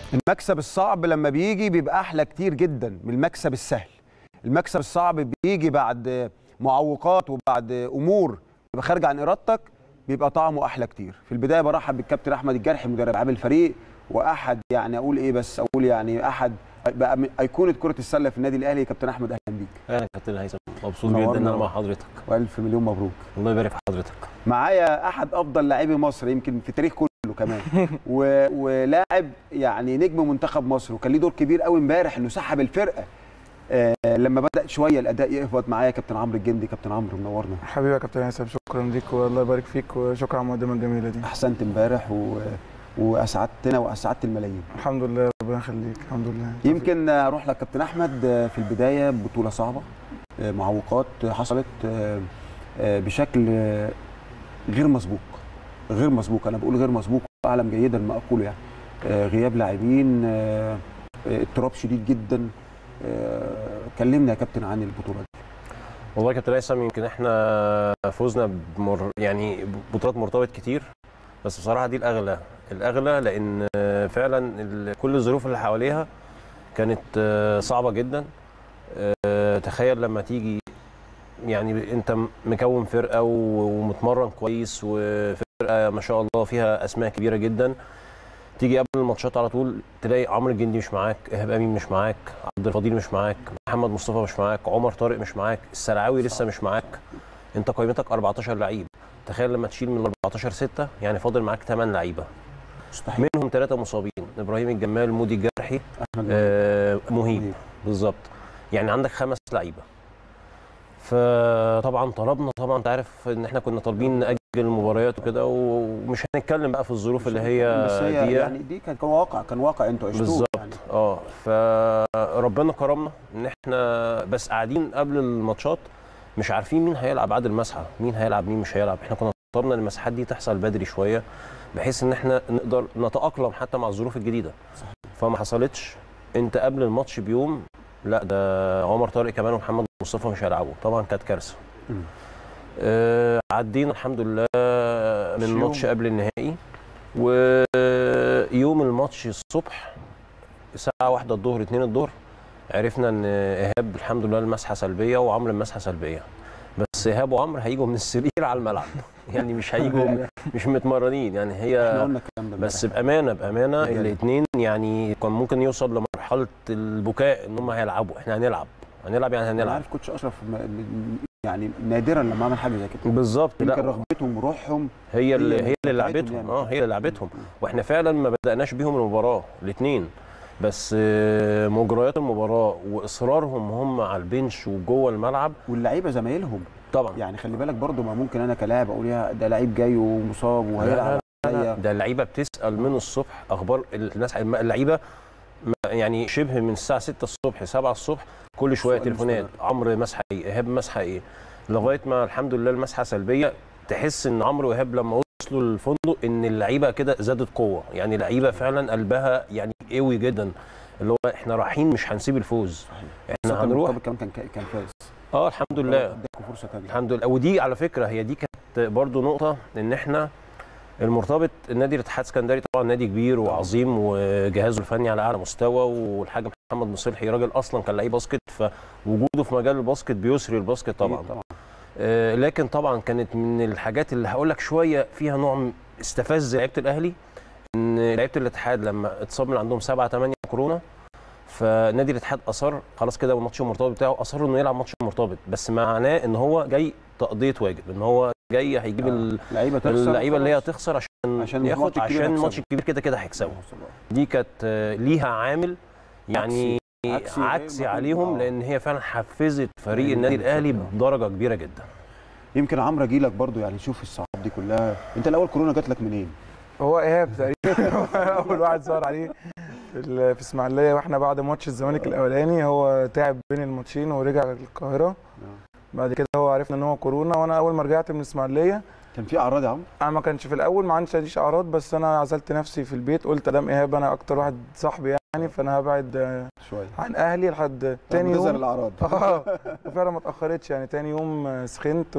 المكسب الصعب لما بيجي بيبقى احلى كتير جدا من المكسب السهل المكسب الصعب بيجي بعد معوقات وبعد امور بيبقى خارجه عن ارادتك بيبقى طعمه احلى كتير في البدايه برحب بالكابتن احمد الجرحي مدرب عام الفريق واحد يعني اقول ايه بس اقول يعني احد بقى من ايقونه كره السله في النادي الاهلي كابتن احمد اهلا بيك اهلا كابتن هيثم مبسوط منورنا جدا ان انا والله. مع حضرتك والف مليون مبروك الله يبارك في حضرتك معايا احد افضل لاعبي مصر يمكن في التاريخ كله كمان و... ولاعب يعني نجم منتخب مصر وكان ليه دور كبير قوي امبارح انه سحب الفرقه آه لما بدا شويه الاداء يهبط معايا كابتن عمرو الجندي كابتن عمرو منورنا حبيبي يا كابتن هيثم شكرا ليك والله يبارك فيك وشكرا على المقدمه الجميله دي احسنت امبارح و... واسعدتنا واسعدت الملايين الحمد لله ربنا يخليك الحمد لله يمكن اروح لك كابتن احمد آه، في البدايه بطوله صعبه آه، معوقات حصلت آه، آه، بشكل آه، غير مسبوق غير مسبوق انا بقول غير مسبوق اعلم جيدا ما اقوله يعني آه، غياب لاعبين آه، آه، اضطراب شديد جدا آه، كلمنا يا كابتن عن البطوله دي والله يا كابتن هيثم يمكن احنا فوزنا بمر يعني بطولات مرتبط كتير بس بصراحه دي الاغلى الاغلى لان فعلا ال- كل الظروف اللي حواليها كانت صعبه جدا تخيل لما تيجي يعني انت مكون فرقه و- ومتمرن كويس وفرقه ما شاء الله فيها اسماء كبيره جدا تيجي قبل الماتشات على طول تلاقي عمرو الجندي مش معاك ايهاب امين مش معاك عبد الفضيل مش معاك محمد مصطفى مش معاك عمر طارق مش معاك السلعاوي لسه مش معاك انت قيمتك 14 لعيب تخيل لما تشيل من 14 6 يعني فاضل معاك 8 لعيبه مستحيل منهم ثلاثه مصابين ابراهيم الجمال مودي الجرحي احمد آه مهيب بالظبط يعني عندك خمس لعيبه فطبعا طلبنا طبعا انت عارف ان احنا كنا طالبين ناجل المباريات وكده ومش هنتكلم بقى في الظروف اللي هي بس هي دي يعني دي كان كان واقع كان واقع انتوا عشتوه بالظبط يعني. اه فربنا كرمنا ان احنا بس قاعدين قبل الماتشات مش عارفين مين هيلعب بعد المسحه مين هيلعب مين مش هيلعب احنا كنا طلبنا ان المساحات دي تحصل بدري شويه بحيث ان احنا نقدر نتاقلم حتى مع الظروف الجديده صحيح. فما حصلتش انت قبل الماتش بيوم لا ده عمر طارق كمان ومحمد مصطفى مش هيلعبوا طبعا كانت كارثه مم. آه عدينا الحمد لله من يوم. ماتش قبل النهائي ويوم الماتش الصبح الساعة واحدة الظهر اتنين الظهر عرفنا ان ايهاب الحمد لله المسحة سلبية وعمرو المسحة سلبية بس ايهاب وعمرو هيجوا من السرير على الملعب يعني مش هيجوا مش متمرنين يعني احنا هي قلنا الكلام ده بس امبارح. بامانه بامانه بجد. الاثنين يعني كان ممكن يوصل لمرحله البكاء ان هم هيلعبوا احنا هنلعب هنلعب يعني انا هنلعب عارف كوتش اشرف م- يعني نادرا لما عمل حاجه زي كده بالظبط يمكن لا رغبتهم وروحهم هي اللي هي اللي بتاعتهم لعبتهم يعني. اه هي اللي لعبتهم واحنا فعلا ما بدأناش بيهم المباراة الاثنين بس آه، مجريات المباراة وإصرارهم هم على البنش وجوه الملعب واللعيبه زمايلهم طبعا يعني خلي بالك برضو ما ممكن انا كلاعب اقول يا ده لعيب جاي ومصاب لا، وهيلعب لا، عليا. ده اللعيبة بتسأل من الصبح أخبار الناس اللعيبة ما- يعني شبه من الساعة 6 الصبح 7 الصبح كل شوية سؤال تليفونات مستمر. عمرو مسحة إيه إيهاب مسحة إيه لغاية ما الحمد لله المسحة سلبية تحس إن عمرو وإيهاب لما وصلوا للفندق إن اللعيبة كده زادت قوة يعني لعيبة فعلا قلبها يعني قوي جدا اللي هو احنا رايحين مش هنسيب الفوز احنا خاصة هنروح المقابل كمان كان كان فاز اه الحمد لله اداكوا فرصه ثانيه الحمد لله ودي على فكره هي دي كانت برضو نقطه ان احنا المرتبط النادي الاتحاد السكندري طبعا نادي كبير وعظيم وجهازه الفني على اعلى مستوى والحاج محمد مصلحي راجل اصلا كان لعيب باسكت فوجوده في مجال الباسكت بيسري الباسكت طبعا طبعا آه، لكن طبعا كانت من الحاجات اللي هقول لك شويه فيها نوع من- استفز لعيبه الاهلي ان لعيبه الاتحاد لما اتصاب من عندهم سبعه ثمانيه كورونا فنادي الاتحاد اصر خلاص كده الماتش المرتبط بتاعه اصر انه يلعب ماتش مرتبط بس معناه ان هو جاي تقضيه واجب ان هو جاي هيجيب آه. لعيبه تخسر اللعيبه اللي هي خلاص. هتخسر عشان, عشان ياخد الماتش الكبير عشان هيكسبه. الماتش الكبير كده كده هيكسبه دي كانت آه، ليها عامل يعني عكسي عكسي, غير عليهم مطلوب. آه. لان هي فعلا حفزت فريق أيوة، النادي بالظبط. الاهلي آه. بدرجه كبيره جدا يمكن عمرو اجي لك برضو يعني شوف الصعاب دي كلها انت الاول كورونا جات لك منين؟ هو ايهاب تقريبا اول واحد ظهر عليه في ال- في اسماعيليه واحنا بعد ماتش الزمالك الاولاني هو تعب بين الماتشين ورجع القاهره بعد كده هو عرفنا ان هو كورونا وانا اول ما رجعت من اسماعيليه كان في اعراض يا عمرو؟ انا ما كانش في الاول ما عنديش عنديش اعراض بس انا عزلت نفسي في البيت قلت ادام ايهاب انا اكتر واحد صاحبي يعني فانا هبعد آه، شويه عن اهلي لحد تاني تظهر يوم الاعراض اه وفعلا ما اتاخرتش يعني تاني يوم آه، سخنت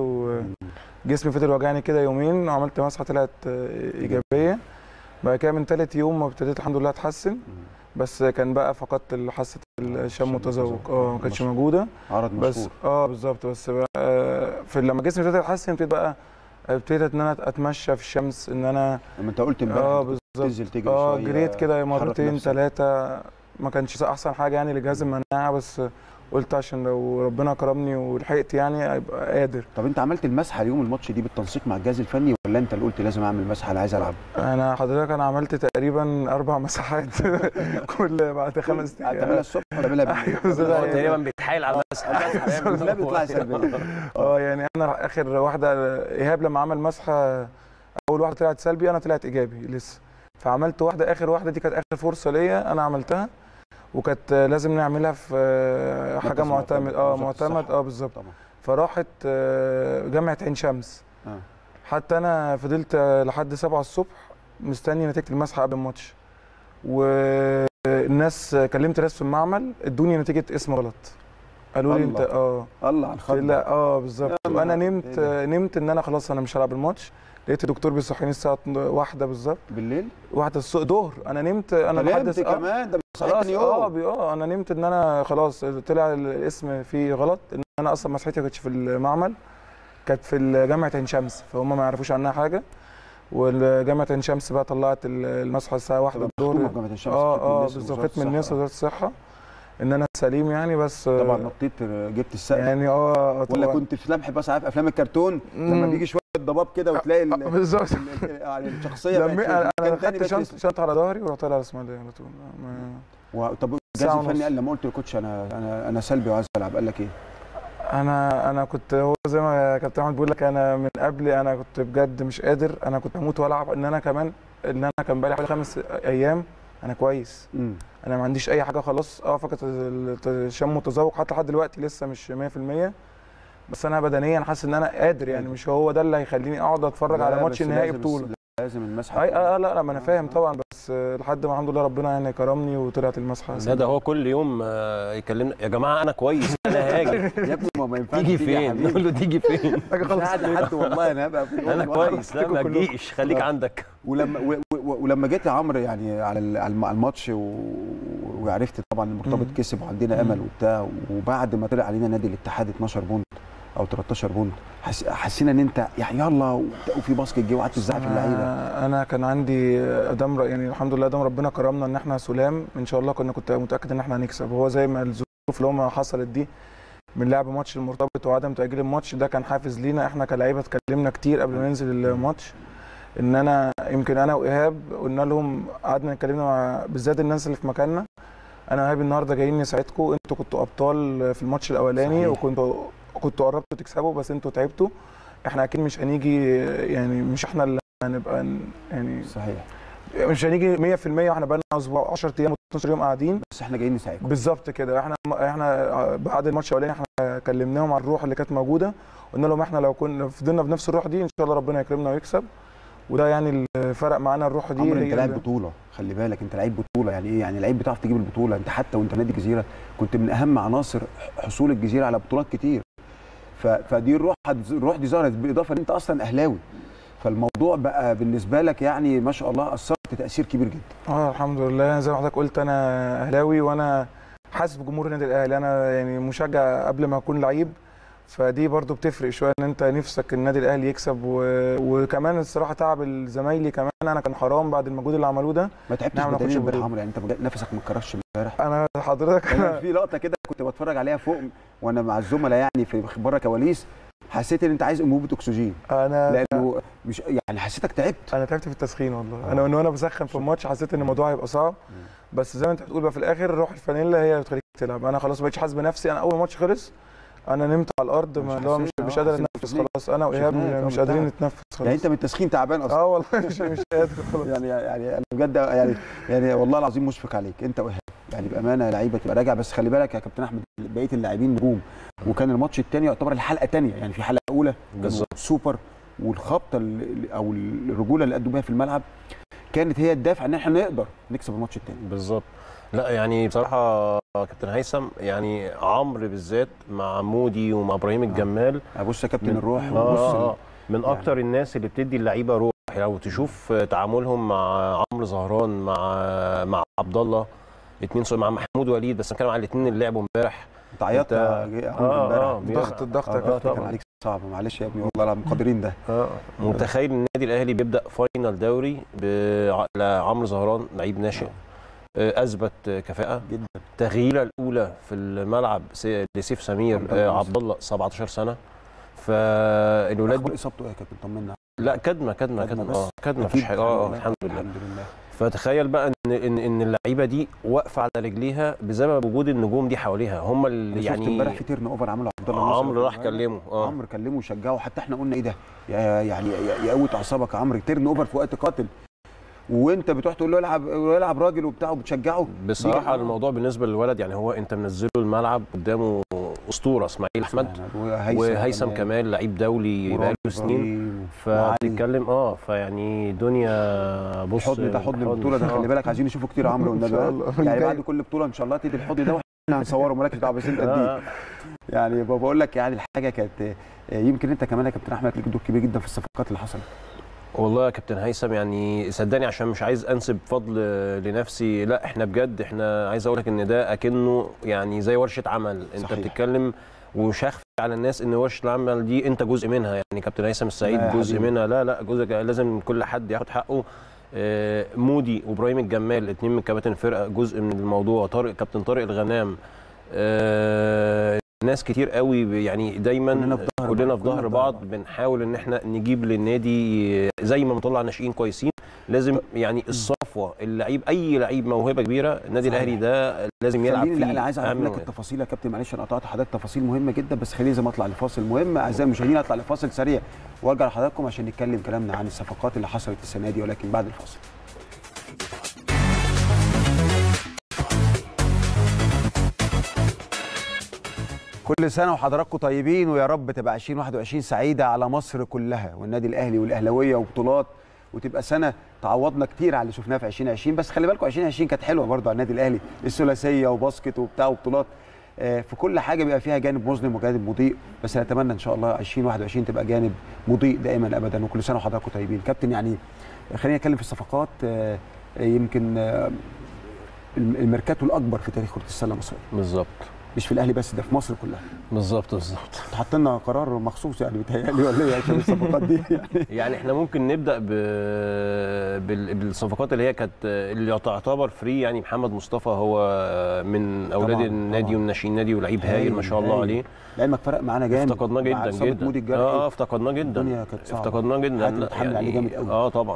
وجسمي فضل وجعني كده يومين وعملت مسحه طلعت آه، ايجابيه بعد كده من تالت يوم ابتديت الحمد لله اتحسن بس كان بقى فقدت ال- حاسه الشم الشم والتذوق والتذوق. اه ما كانتش مشهور. موجوده عرض بس مشهور اه بالظبط بس بقى آه، في لما جسمي ابتدى يتحسن ابتديت بقى ابتديت ان انا اتمشى في الشمس ان انا لما انت قلت امبارح اه إنت كنت بالظبط تنزل تجري اه شوية، جريت كده تحرك مرتين نفسك. ثلاثه ما كانش احسن حاجه يعني لجهاز المناعه بس قلت عشان لو ربنا كرمني ولحقت يعني ابقى قادر طب انت عملت المسحه اليوم الماتش دي بالتنسيق مع الجهاز الفني ولا انت اللي قلت لازم اعمل مسحه انا عايز العب انا حضرتك انا عملت تقريبا اربع مساحات كل بعد خمس تعملها ايام الصبح ولا تعملها بالليل أيوة، بالظبط. هو تقريبا بيتحايل على المسح لا بيطلع سلبي اه يعني انا اخر واحده ايهاب لما عمل مسحه اول واحده طلعت سلبي انا طلعت ايجابي لسه فعملت واحده اخر واحده دي كانت اخر فرصه ليا انا عملتها وكانت لازم نعملها في آه، حاجه مركز معتمد معتمد، اه وزارة معتمد الصحة. اه بالظبط طبعا فراحت آه، جامعه عين شمس آه. حتى انا فضلت آه، لحد 7 الصبح مستني نتيجه المسحه قبل الماتش والناس كلمت ناس في المعمل ادوني نتيجه اسم غلط قالوا لي انت الله. اه الله على الخط لا اه بالظبط يلا. وانا إيه نمت ده؟ نمت ان انا خلاص انا مش هلعب الماتش لقيت الدكتور بيصحيني الساعه واحدة بالظبط بالليل واحدة الصبح ظهر انا نمت انا نمت محدث آه، كمان ده خلاص صحيح اه يوم بي- اه انا نمت ان انا خلاص طلع الاسم فيه غلط ان انا اصلا مسحتي ما كانتش في المعمل كانت في جامعه عين شمس فهم ما يعرفوش عنها حاجه والجامعه عين شمس بقى طلعت المسحه الساعه 1 طبعا مختومة الظهر في جامعه الشمس اه ختم اه الناس بالظبط ووزارة ختم الناس الصحة. وزاره الصحه ان انا سليم يعني بس آه، طبعا نطيت جبت السقف يعني اه ولا طبعاً. كنت في لمح بس عارف افلام الكرتون لما مم. بيجي شويه ضباب كده وتلاقي ال- آه، بالظبط ال- ال- يعني الشخصيه بقت لما في انا مكان انا تاني خدت بقت شنطه اسم. شنطه على ظهري ورحت طالع على الاسماعيليه على طول ما- و- طب ساعة الجهاز الفني ونص. قال لما قلت للكوتش انا انا انا سلبي وعايز العب قال لك ايه؟ انا انا كنت هو زي ما كابتن احمد بيقول لك انا من قبل انا كنت بجد مش قادر انا كنت هموت والعب ان انا كمان ان انا كان بقالي حوالي خمس ايام انا كويس امم انا ما عنديش اي حاجه خلاص اه فقط الشم والتذوق حتى لحد دلوقتي لسه مش 100% بس انا بدنيا حاسس ان انا قادر يعني مش هو ده اللي هيخليني اقعد اتفرج على ماتش نهائي بطوله لازم المسحه اي اه لا لا ما انا فاهم طبعا بس آه، لحد ما الحمد لله ربنا يعني كرمني وطلعت المسحه لا ده هو كل يوم آه، يكلمنا يا جماعه انا كويس انا هاجي يا ابني ما- ما ينفعش تيجي يا فين حبيبي. نقول له تيجي فين حاجه مش خالص قاعد لحد والله انا هبقى في انا كويس لا ما تجيش خليك عندك ولما و- و- ولما جيت يا عمرو يعني على ال- على الم- على الماتش و... وعرفت طبعا المرتبط مم. كسب وعندنا امل وبتاع وبعد ما طلع علينا نادي الاتحاد 12 بونت او 13 بونت حس... حسينا ان انت يعني يلا و- وفي باسكت جه وقعدت تزعق في اللعيبه انا أنا كان عندي ادام يعني الحمد لله ادام ربنا كرمنا ان احنا سلام ان شاء الله كنا كنت متاكد ان احنا هنكسب هو زي ما الظروف اللي هم حصلت دي من لعب ماتش المرتبط وعدم تاجيل الماتش ده كان حافز لينا احنا كلعيبه اتكلمنا كتير قبل ما ننزل الماتش ان انا يمكن انا وايهاب قلنا لهم قعدنا اتكلمنا مع بالذات الناس اللي في مكاننا انا وايهاب النهارده جايين نساعدكم انتوا كنتوا ابطال في الماتش الاولاني صحيح. وكنتوا كنتوا قربتوا تكسبوا بس انتوا تعبتوا احنا اكيد مش هنيجي يعني مش احنا اللي هنبقى ن- يعني صحيح مش هنيجي 100% واحنا بقى لنا اسبوع 10 ايام و12 يوم قاعدين بس احنا جايين نساعدكم بالظبط كده احنا احنا بعد الماتش الاولاني احنا كلمناهم على الروح اللي كانت موجوده قلنا لهم احنا لو كنا فضلنا بنفس الروح دي ان شاء الله ربنا يكرمنا ويكسب وده يعني اللي فرق معانا الروح دي عمرو هي انت لاعب اللي- بطوله خلي بالك انت لعيب بطوله يعني ايه يعني لعيب بتعرف تجيب البطوله انت حتى وانت نادي الجزيره كنت من اهم عناصر حصول الجزيره على بطولات كتير ف... فدي الروح الروح دي ظهرت بالاضافه ان انت اصلا اهلاوي فالموضوع بقى بالنسبه لك يعني ما شاء الله اثرت تاثير كبير جدا اه الحمد لله زي ما حضرتك قلت انا اهلاوي وانا حاسس بجمهور النادي الاهلي انا يعني مشجع قبل ما اكون لعيب فدي برضو بتفرق شويه ان انت نفسك النادي الاهلي يكسب و... وكمان الصراحه تعب الزمايلي كمان انا كان حرام بعد المجهود اللي عملوه ده ما تعبتش نعم، ما بدنيا ناخدش امبارح بريك. عمرو يعني انت نفسك ما اتكررش امبارح انا حضرتك أنا في لقطه كده كنت بتفرج عليها فوق وانا مع الزملاء يعني في بره كواليس حسيت ان انت عايز انبوبه اكسجين انا لانه مش يعني حسيتك تعبت انا تعبت في التسخين والله آه. انا من وانا بسخن في الماتش حسيت ان الموضوع هيبقى صعب بس زي ما انت بتقول بقى في الاخر روح الفانيلا هي اللي بتخليك تلعب انا خلاص ما بقتش حاسس بنفسي انا اول ماتش خلص انا نمت على الارض مش ما اللي هو مش حسينا، مش آه، قادر حسينا اتنفس بتسخين. خلاص انا وايهاب شفناك، آه، مش من قادرين تعب. نتنفس يعني خلاص انت من التسخين تعبان اصلا اه والله مش مش قادر خلاص يعني يعني انا بجد يعني يعني والله العظيم مشفق عليك انت وايهاب يعني بامانه لعيبه تبقى راجع بس خلي بالك يا كابتن احمد بقيه اللاعبين نجوم وكان الماتش الثاني يعتبر الحلقه الثانيه يعني في حلقه اولى كانوا بالظبط. سوبر والخبطه ال- او الرجوله اللي قدوا بيها في الملعب كانت هي الدافع ان احنا نقدر نكسب الماتش الثاني بالظبط لا يعني بصراحه كابتن هيثم يعني عمرو بالذات مع مودي ومع ابراهيم الجمال بص يا كابتن من- الروح آه وبص آه آه. ال- من اكتر الناس اللي بتدي اللعيبه روح لو تشوف تعاملهم مع عمرو زهران مع مع عبد الله اتنين صغير مع محمود وليد بس بتكلم على الاثنين اللي لعبوا امبارح انت عيطت أنت- يا اه عمرو امبارح اه الضغط الضغط آه، يا آه، كابتن كان طبعا عليك صعب معلش يا ابني والله العظيم مقدرين ده اه متخيل النادي الاهلي بيبدا فاينل دوري بعمرو زهران لعيب ناشئ آه، اثبت آه، كفاءه جدا التغييره الاولى في الملعب س- لسيف سمير عبد الله آه، عبد الله 17 سنه فالولاد اخبار اصابته ايه يا كابتن طمنا لا كدمه كدمه كدمة كدمه بس. اه كدمه أكيد. مفيش حاجه اه آه، الحمد لله الحمد لله فتخيل بقى ان ان ان اللعيبه دي واقفه على رجليها بسبب وجود النجوم دي حواليها هم اللي يعني شفت امبارح يعني في تيرن اوفر عمله عبد الله ناصر عمرو راح في كلمه اه عمرو كلمه وشجعه حتى احنا قلنا ايه ده يا- يعني يا- يقوت اعصابك يا عمرو تيرن اوفر في وقت قاتل وانت بتروح تقول له العب العب راجل وبتاع وبتشجعه بصراحه دي- الموضوع بالنسبه للولد يعني هو انت منزله الملعب قدامه اسطوره اسماعيل احمد وهيثم كمال لعيب دولي بقاله سنين فبتتكلم اه فيعني دنيا بص الحضن ده حضن البطوله ده خلي آه. بالك عايزين نشوفه كتير يا عمرو والنبي شاء ها؟ الله. يعني جاي. بعد كل بطوله ان شاء الله تدي الحضن ده واحنا هنصوره مالكش دعوه بس انت آه، تديه آه. يعني بقول لك يعني الحاجه كانت آه، يمكن انت كمان يا كابتن احمد ليك دور كبير جدا في الصفقات اللي حصلت والله يا كابتن هيثم يعني صدقني عشان مش عايز انسب فضل لنفسي لا احنا بجد احنا عايز اقول لك ان ده اكنه يعني زي ورشه عمل انت صحيح. بتتكلم ومش هخفي على الناس ان ورشه العمل دي انت جزء منها يعني كابتن هيثم السعيد لا يا جزء حبيبي. منها لا لا جزء لازم كل حد ياخد حقه آه، مودي وابراهيم الجمال الاثنين من كباتن الفرقه جزء من الموضوع طارق كابتن طارق الغنام آه، ناس كتير قوي يعني دايما كلنا في ظهر كلنا بعض، في كلنا ظهر في بعض بعض. بنحاول ان احنا نجيب للنادي زي ما بنطلع ناشئين كويسين لازم يعني الصفوه اللعيب اي لعيب موهبه كبيره النادي صحيح. الاهلي ده لازم يلعب خليني فيه لا انا عايز اعرف أهم منك موهبة. التفاصيل يا كابتن معلش انا قطعت حضرتك تفاصيل مهمه جدا بس خليني لازم اطلع لفاصل مهم اعزائي المشاهدين اطلع لفاصل سريع وارجع لحضراتكم عشان نتكلم كلامنا عن الصفقات اللي حصلت السنه دي ولكن بعد الفاصل كل سنه وحضراتكم طيبين ويا رب تبقى 2021 سعيده على مصر كلها والنادي الاهلي والاهلاويه وبطولات وتبقى سنه تعوضنا كتير على اللي شفناه في 2020 بس خلي بالكم 2020 كانت حلوه برضه على النادي الاهلي الثلاثيه وباسكت وبتاع وبطولات آه، في كل حاجه بيبقى فيها جانب مظلم وجانب مضيء بس نتمنى ان شاء الله 2021 تبقى جانب مضيء دائما ابدا وكل سنه وحضراتكم طيبين كابتن يعني خلينا نتكلم في الصفقات آه، آه، يمكن آه، الميركاتو الاكبر في تاريخ كره السله المصريه بالظبط مش في الاهلي بس ده في مصر كلها بالظبط بالظبط حط لنا قرار مخصوص يعني بيتهيألي ولا ايه عشان الصفقات دي يعني يعني احنا ممكن نبدا ب... بال... بالصفقات اللي هي كانت اللي تعتبر فري يعني محمد مصطفى هو من اولاد طبعاً، النادي طبعاً. والناشئين نادي ولعيب هايل ما شاء الله هايل. عليه لعلمك فرق معانا جامد افتقدناه مع جدا إصابة جدا مودي الجرحي اه افتقدناه جدا الدنيا كانت صعبة. افتقدناه جدا حاتم لا، اتحمل عليه جامد قوي. اه طبعا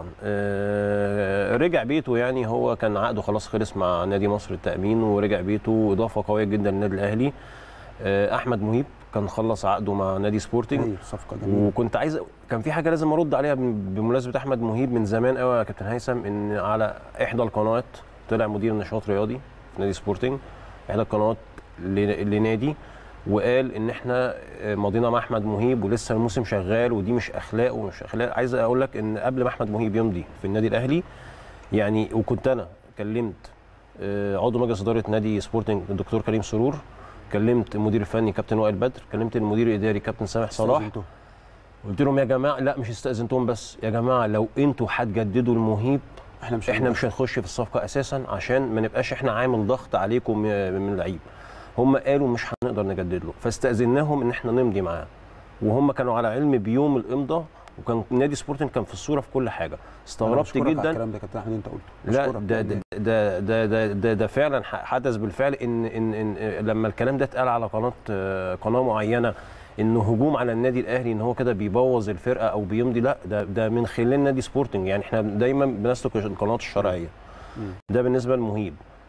آه رجع بيته يعني هو كان عقده خلاص خلص مع نادي مصر التامين ورجع بيته اضافه قويه جدا للنادي الاهلي آه احمد مهيب كان خلص عقده مع نادي سبورتنج هايل، صفقه جميله وكنت عايز كان في حاجه لازم ارد عليها بم- بمناسبه احمد مهيب من زمان قوي يا كابتن هيثم ان على احدى القنوات طلع مدير نشاط رياضي في نادي سبورتنج احدى القنوات ل- لنادي وقال ان احنا ماضينا مع احمد مهيب ولسه الموسم شغال ودي مش اخلاق ومش اخلاق عايز اقول لك ان قبل ما احمد مهيب يمضي في النادي الاهلي يعني وكنت انا كلمت آه، عضو مجلس اداره نادي سبورتنج الدكتور كريم سرور كلمت المدير الفني كابتن وائل بدر كلمت المدير الاداري كابتن سامح صلاح استأذنته. قلت لهم يا جماعه لا مش استاذنتهم بس يا جماعه لو انتوا هتجددوا المهيب احنا مش احنا مش هنخش في الصفقه اساسا عشان ما نبقاش احنا عامل ضغط عليكم من من اللعيب هم قالوا مش هنقدر نجدد له فاستاذناهم ان احنا نمضي معاه وهم كانوا على علم بيوم الامضاء وكان نادي سبورتنج كان في الصوره في كل حاجه أنا استغربت بشكرك على جدا الكلام ده كابتن احمد انت قلته لا بشكرك ده يعني. ده ده ده ده, ده فعلا ح- حدث بالفعل ان ان, إن لما الكلام ده اتقال على قناه آه، قناه معينه انه هجوم على النادي الاهلي ان هو كده بيبوظ الفرقه او بيمضي لا ده ده من خلال نادي سبورتنج يعني احنا دايما بنسلك القنوات الشرعيه مم. ده بالنسبه للمهيب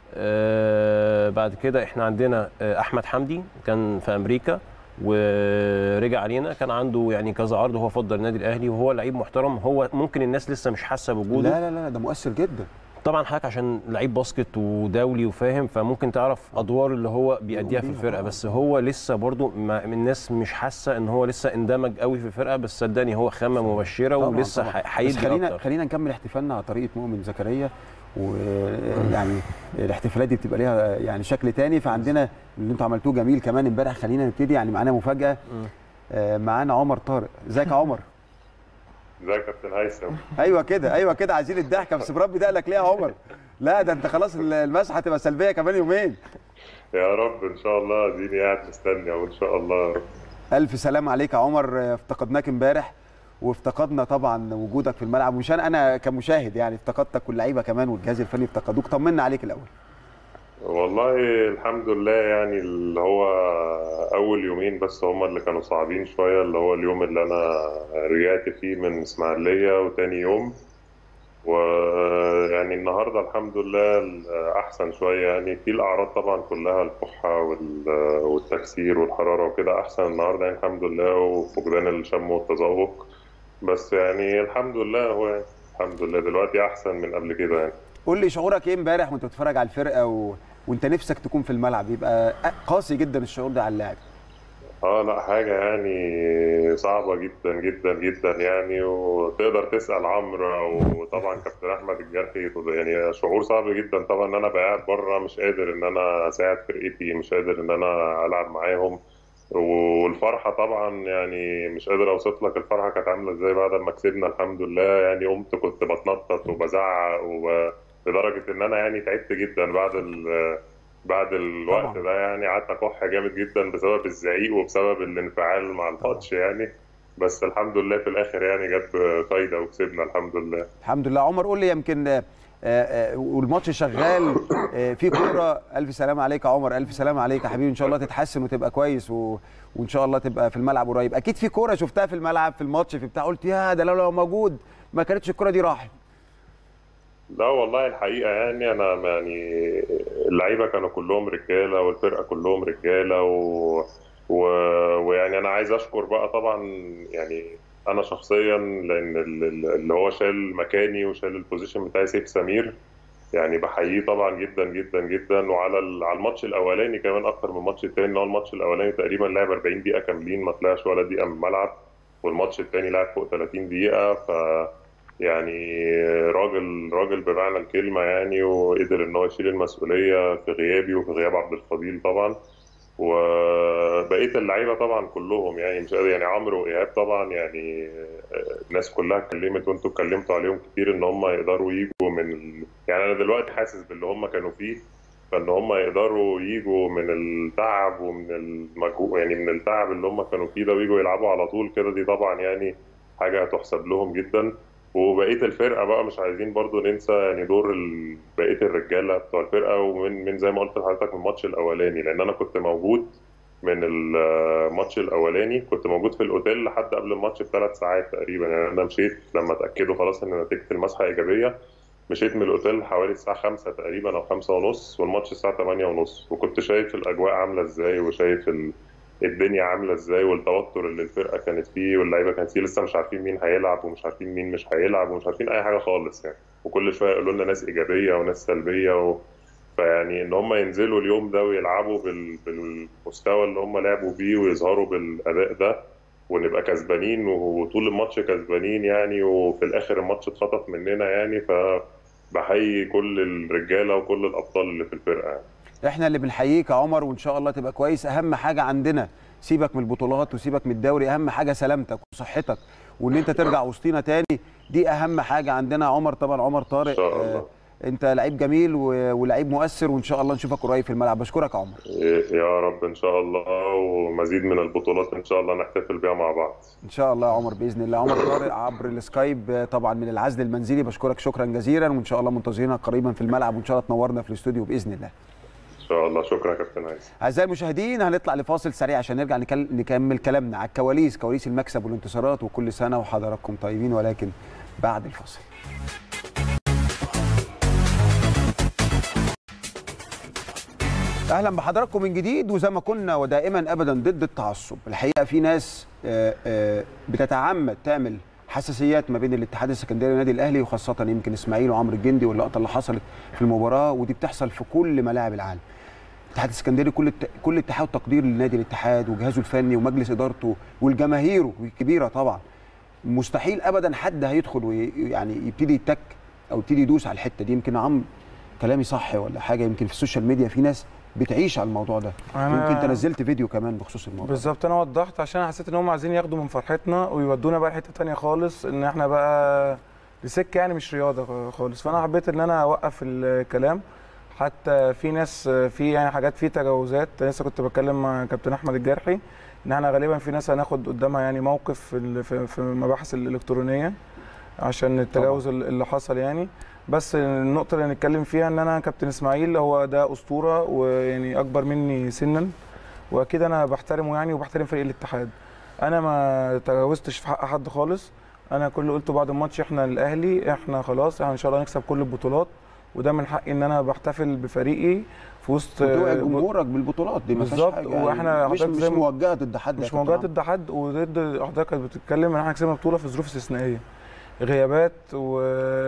آه بعد كده احنا عندنا آه احمد حمدي كان في امريكا ورجع علينا كان عنده يعني كذا عرض هو فضل النادي الاهلي وهو لعيب محترم هو ممكن الناس لسه مش حاسه بوجوده لا لا لا ده مؤثر جدا طبعا حضرتك عشان لعيب باسكت ودولي وفاهم فممكن تعرف ادوار اللي هو بيأديها في بيها الفرقه طبعاً. بس هو لسه برضو ما الناس مش حاسه ان هو لسه اندمج قوي في الفرقه بس صدقني هو خامه مبشره طبعاً، ولسه طبعاً. ح- بس هيدي خلينا اكتر خلينا نكمل احتفالنا على طريقه مؤمن زكريا ويعني الاحتفالات دي بتبقى ليها يعني شكل تاني فعندنا اللي انتوا عملتوه جميل كمان امبارح خلينا نبتدي يعني معانا مفاجاه مم. آه، معانا عمر طارق ازيك يا عمر ازيك يا كابتن هيثم ايوه كده ايوه كده عايزين الضحكه بس بربي دقلك ليه يا عمر لا ده انت خلاص المسحه هتبقى سلبيه كمان يومين يا رب ان شاء الله اديني قاعد مستني وان شاء الله يا رب الف سلام عليك يا عمر افتقدناك امبارح وافتقدنا طبعا وجودك في الملعب مش انا انا كمشاهد يعني افتقدتك واللعيبه كمان والجهاز الفني افتقدوك طمنا عليك الاول والله الحمد لله يعني اللي هو اول يومين بس هما اللي كانوا صعبين شويه اللي هو اليوم اللي انا رجعت فيه من اسماعيليه وتاني يوم ويعني النهارده الحمد لله احسن شويه يعني في الاعراض طبعا كلها الكحه وال- والتكسير والحراره وكده احسن النهارده يعني الحمد لله وفقدان الشم والتذوق بس يعني الحمد لله هو يعني الحمد لله دلوقتي احسن من قبل كده يعني قول لي شعورك ايه امبارح وانت بتتفرج على الفرقه و... وانت نفسك تكون في الملعب يبقى قاسي جدا الشعور ده على اللاعب اه لا حاجة يعني صعبة جدا جدا جدا يعني وتقدر تسأل عمرو وطبعا كابتن أحمد الجرحي يعني شعور صعب جدا طبعا إن أنا قاعد بره مش قادر إن أنا أساعد فرقتي مش قادر إن أنا ألعب معاهم والفرحة طبعا يعني مش قادر أوصف لك الفرحة كانت عاملة إزاي بعد ما كسبنا الحمد لله يعني قمت كنت بتنطط وبزعق وب... لدرجة إن أنا يعني تعبت جدا بعد ال... بعد الوقت طبعاً. ده يعني قعدت اكح جامد جدا بسبب الزعيق وبسبب الانفعال مع الماتش يعني بس الحمد لله في الاخر يعني جت فايده وكسبنا الحمد لله الحمد لله عمر قول لي يمكن آه، آه، والماتش شغال آه، في كوره الف سلام عليك يا عمر الف سلام عليك يا حبيبي ان شاء الله تتحسن وتبقى كويس و... وان شاء الله تبقى في الملعب قريب اكيد في كوره شفتها في الملعب في الماتش في بتاع قلت يا ده لو لو موجود ما كانتش الكوره دي راحت لا والله الحقيقه يعني انا يعني اللعيبه كانوا كلهم رجاله والفرقه كلهم رجاله و... و... ويعني انا عايز اشكر بقى طبعا يعني انا شخصيا لان ال- ال- اللي هو شال مكاني وشال البوزيشن بتاعي سيف سمير يعني بحييه طبعا جدا جدا جدا وعلى ال- على الماتش الاولاني كمان اكتر من الماتش التاني اللي هو الماتش الاولاني تقريبا لعب 40 دقيقه كاملين ما طلعش ولا دقيقه من الملعب والماتش التاني لعب فوق 30 دقيقه ف يعني راجل راجل بمعنى الكلمه يعني وقدر ان هو يشيل المسؤوليه في غيابي وفي غياب عبد الفضيل طبعا وبقيه اللعيبه طبعا كلهم يعني مش قادر يعني عمرو وايهاب طبعا يعني الناس كلها اتكلمت وانتوا اتكلمتوا عليهم كتير ان هم يقدروا يجوا من ال... يعني انا دلوقتي حاسس باللي هم كانوا فيه فان هم يقدروا يجوا من التعب ومن المجهود يعني من التعب اللي هم كانوا فيه ده ويجوا يلعبوا على طول كده دي طبعا يعني حاجه هتحسب لهم جدا وبقيه الفرقه بقى مش عايزين برضو ننسى يعني دور ال- بقيه الرجاله بتوع الفرقه ومن من زي ما قلت لحضرتك من الماتش الاولاني لان انا كنت موجود من الماتش الاولاني كنت موجود في الاوتيل لحد قبل الماتش بثلاث ساعات تقريبا يعني انا مشيت لما اتاكدوا خلاص ان نتيجه المسحه ايجابيه مشيت من الاوتيل حوالي الساعه 5 تقريبا او 5 ونص والماتش الساعه 8 ونص وكنت شايف الاجواء عامله ازاي وشايف ال... الدنيا عامله ازاي والتوتر اللي الفرقه كانت فيه واللعيبه كانت فيه لسه مش عارفين مين هيلعب ومش عارفين مين مش هيلعب ومش عارفين اي حاجه خالص يعني وكل شويه يقولوا لنا ناس ايجابيه وناس سلبيه و... فيعني ان هم ينزلوا اليوم ده ويلعبوا بال... بالمستوى اللي هم لعبوا بيه ويظهروا بالاداء ده ونبقى كسبانين وطول الماتش كسبانين يعني وفي الاخر الماتش اتخطف مننا يعني فبحيي كل الرجاله وكل الابطال اللي في الفرقه يعني. احنا اللي بنحييك يا عمر وان شاء الله تبقى كويس اهم حاجه عندنا سيبك من البطولات وسيبك من الدوري اهم حاجه سلامتك وصحتك وان انت ترجع وسطينا تاني دي اهم حاجه عندنا يا عمر طبعا عمر طارق ان شاء الله آه، انت لعيب جميل و- ولعيب مؤثر وان شاء الله نشوفك قريب في الملعب بشكرك يا عمر يا رب ان شاء الله ومزيد من البطولات ان شاء الله نحتفل بيها مع بعض ان شاء الله يا عمر باذن الله عمر طارق عبر السكايب آه، طبعا من العزل المنزلي بشكرك شكرا جزيلا وان شاء الله منتظرينك قريبا في الملعب وان شاء الله تنورنا في الاستوديو باذن الله ان شاء الله شكرا يا كابتن عايز اعزائي المشاهدين هنطلع لفاصل سريع عشان نرجع نكل- نكمل كلامنا على الكواليس كواليس المكسب والانتصارات وكل سنه وحضراتكم طيبين ولكن بعد الفاصل اهلا بحضراتكم من جديد وزي ما كنا ودائما ابدا ضد التعصب الحقيقه في ناس آه، آه، بتتعمد تعمل حساسيات ما بين الاتحاد السكندري والنادي الاهلي وخاصه يمكن اسماعيل وعمرو الجندي واللقطه اللي حصلت في المباراه ودي بتحصل في كل ملاعب العالم الاتحاد السكندري كل الت... كل اتحاد تقدير لنادي الاتحاد وجهازه الفني ومجلس ادارته والجماهيره الكبيره طبعا مستحيل ابدا حد هيدخل ويعني يبتدي يتك او يبتدي يدوس على الحته دي يمكن يا عم كلامي صح ولا حاجه يمكن في السوشيال ميديا في ناس بتعيش على الموضوع ده أنا- يمكن انت نزلت فيديو كمان بخصوص الموضوع ده. بالظبط انا وضحت عشان أنا حسيت ان هم عايزين ياخدوا من فرحتنا ويودونا بقى لحته تانية خالص ان احنا بقى لسكه يعني مش رياضه خالص فانا حبيت ان انا اوقف الكلام حتى في ناس في يعني حاجات في تجاوزات لسه كنت بتكلم مع كابتن احمد الجرحي ان احنا غالبا في ناس هناخد قدامها يعني موقف في ال- في في المباحث الالكترونيه عشان التجاوز اللي حصل يعني بس النقطه اللي هنتكلم فيها ان انا كابتن اسماعيل هو ده اسطوره ويعني اكبر مني سنا واكيد انا بحترمه يعني وبحترم فريق الاتحاد انا ما تجاوزتش في حق حد خالص انا كل اللي قلته بعد الماتش احنا الاهلي احنا خلاص احنا ان شاء الله نكسب كل البطولات وده من حقي ان انا بحتفل بفريقي في وسط وتوعد جمهورك بالبطولات دي ما فيهاش بالظبط، حاجه وإحنا مش حضرتك مش زي ما- موجهه ضد حد يا مش كابتن موجوده عمرو. ضد حد وضد حضرتك كانت بتتكلم ان احنا كسبنا بطوله في ظروف استثنائيه غيابات و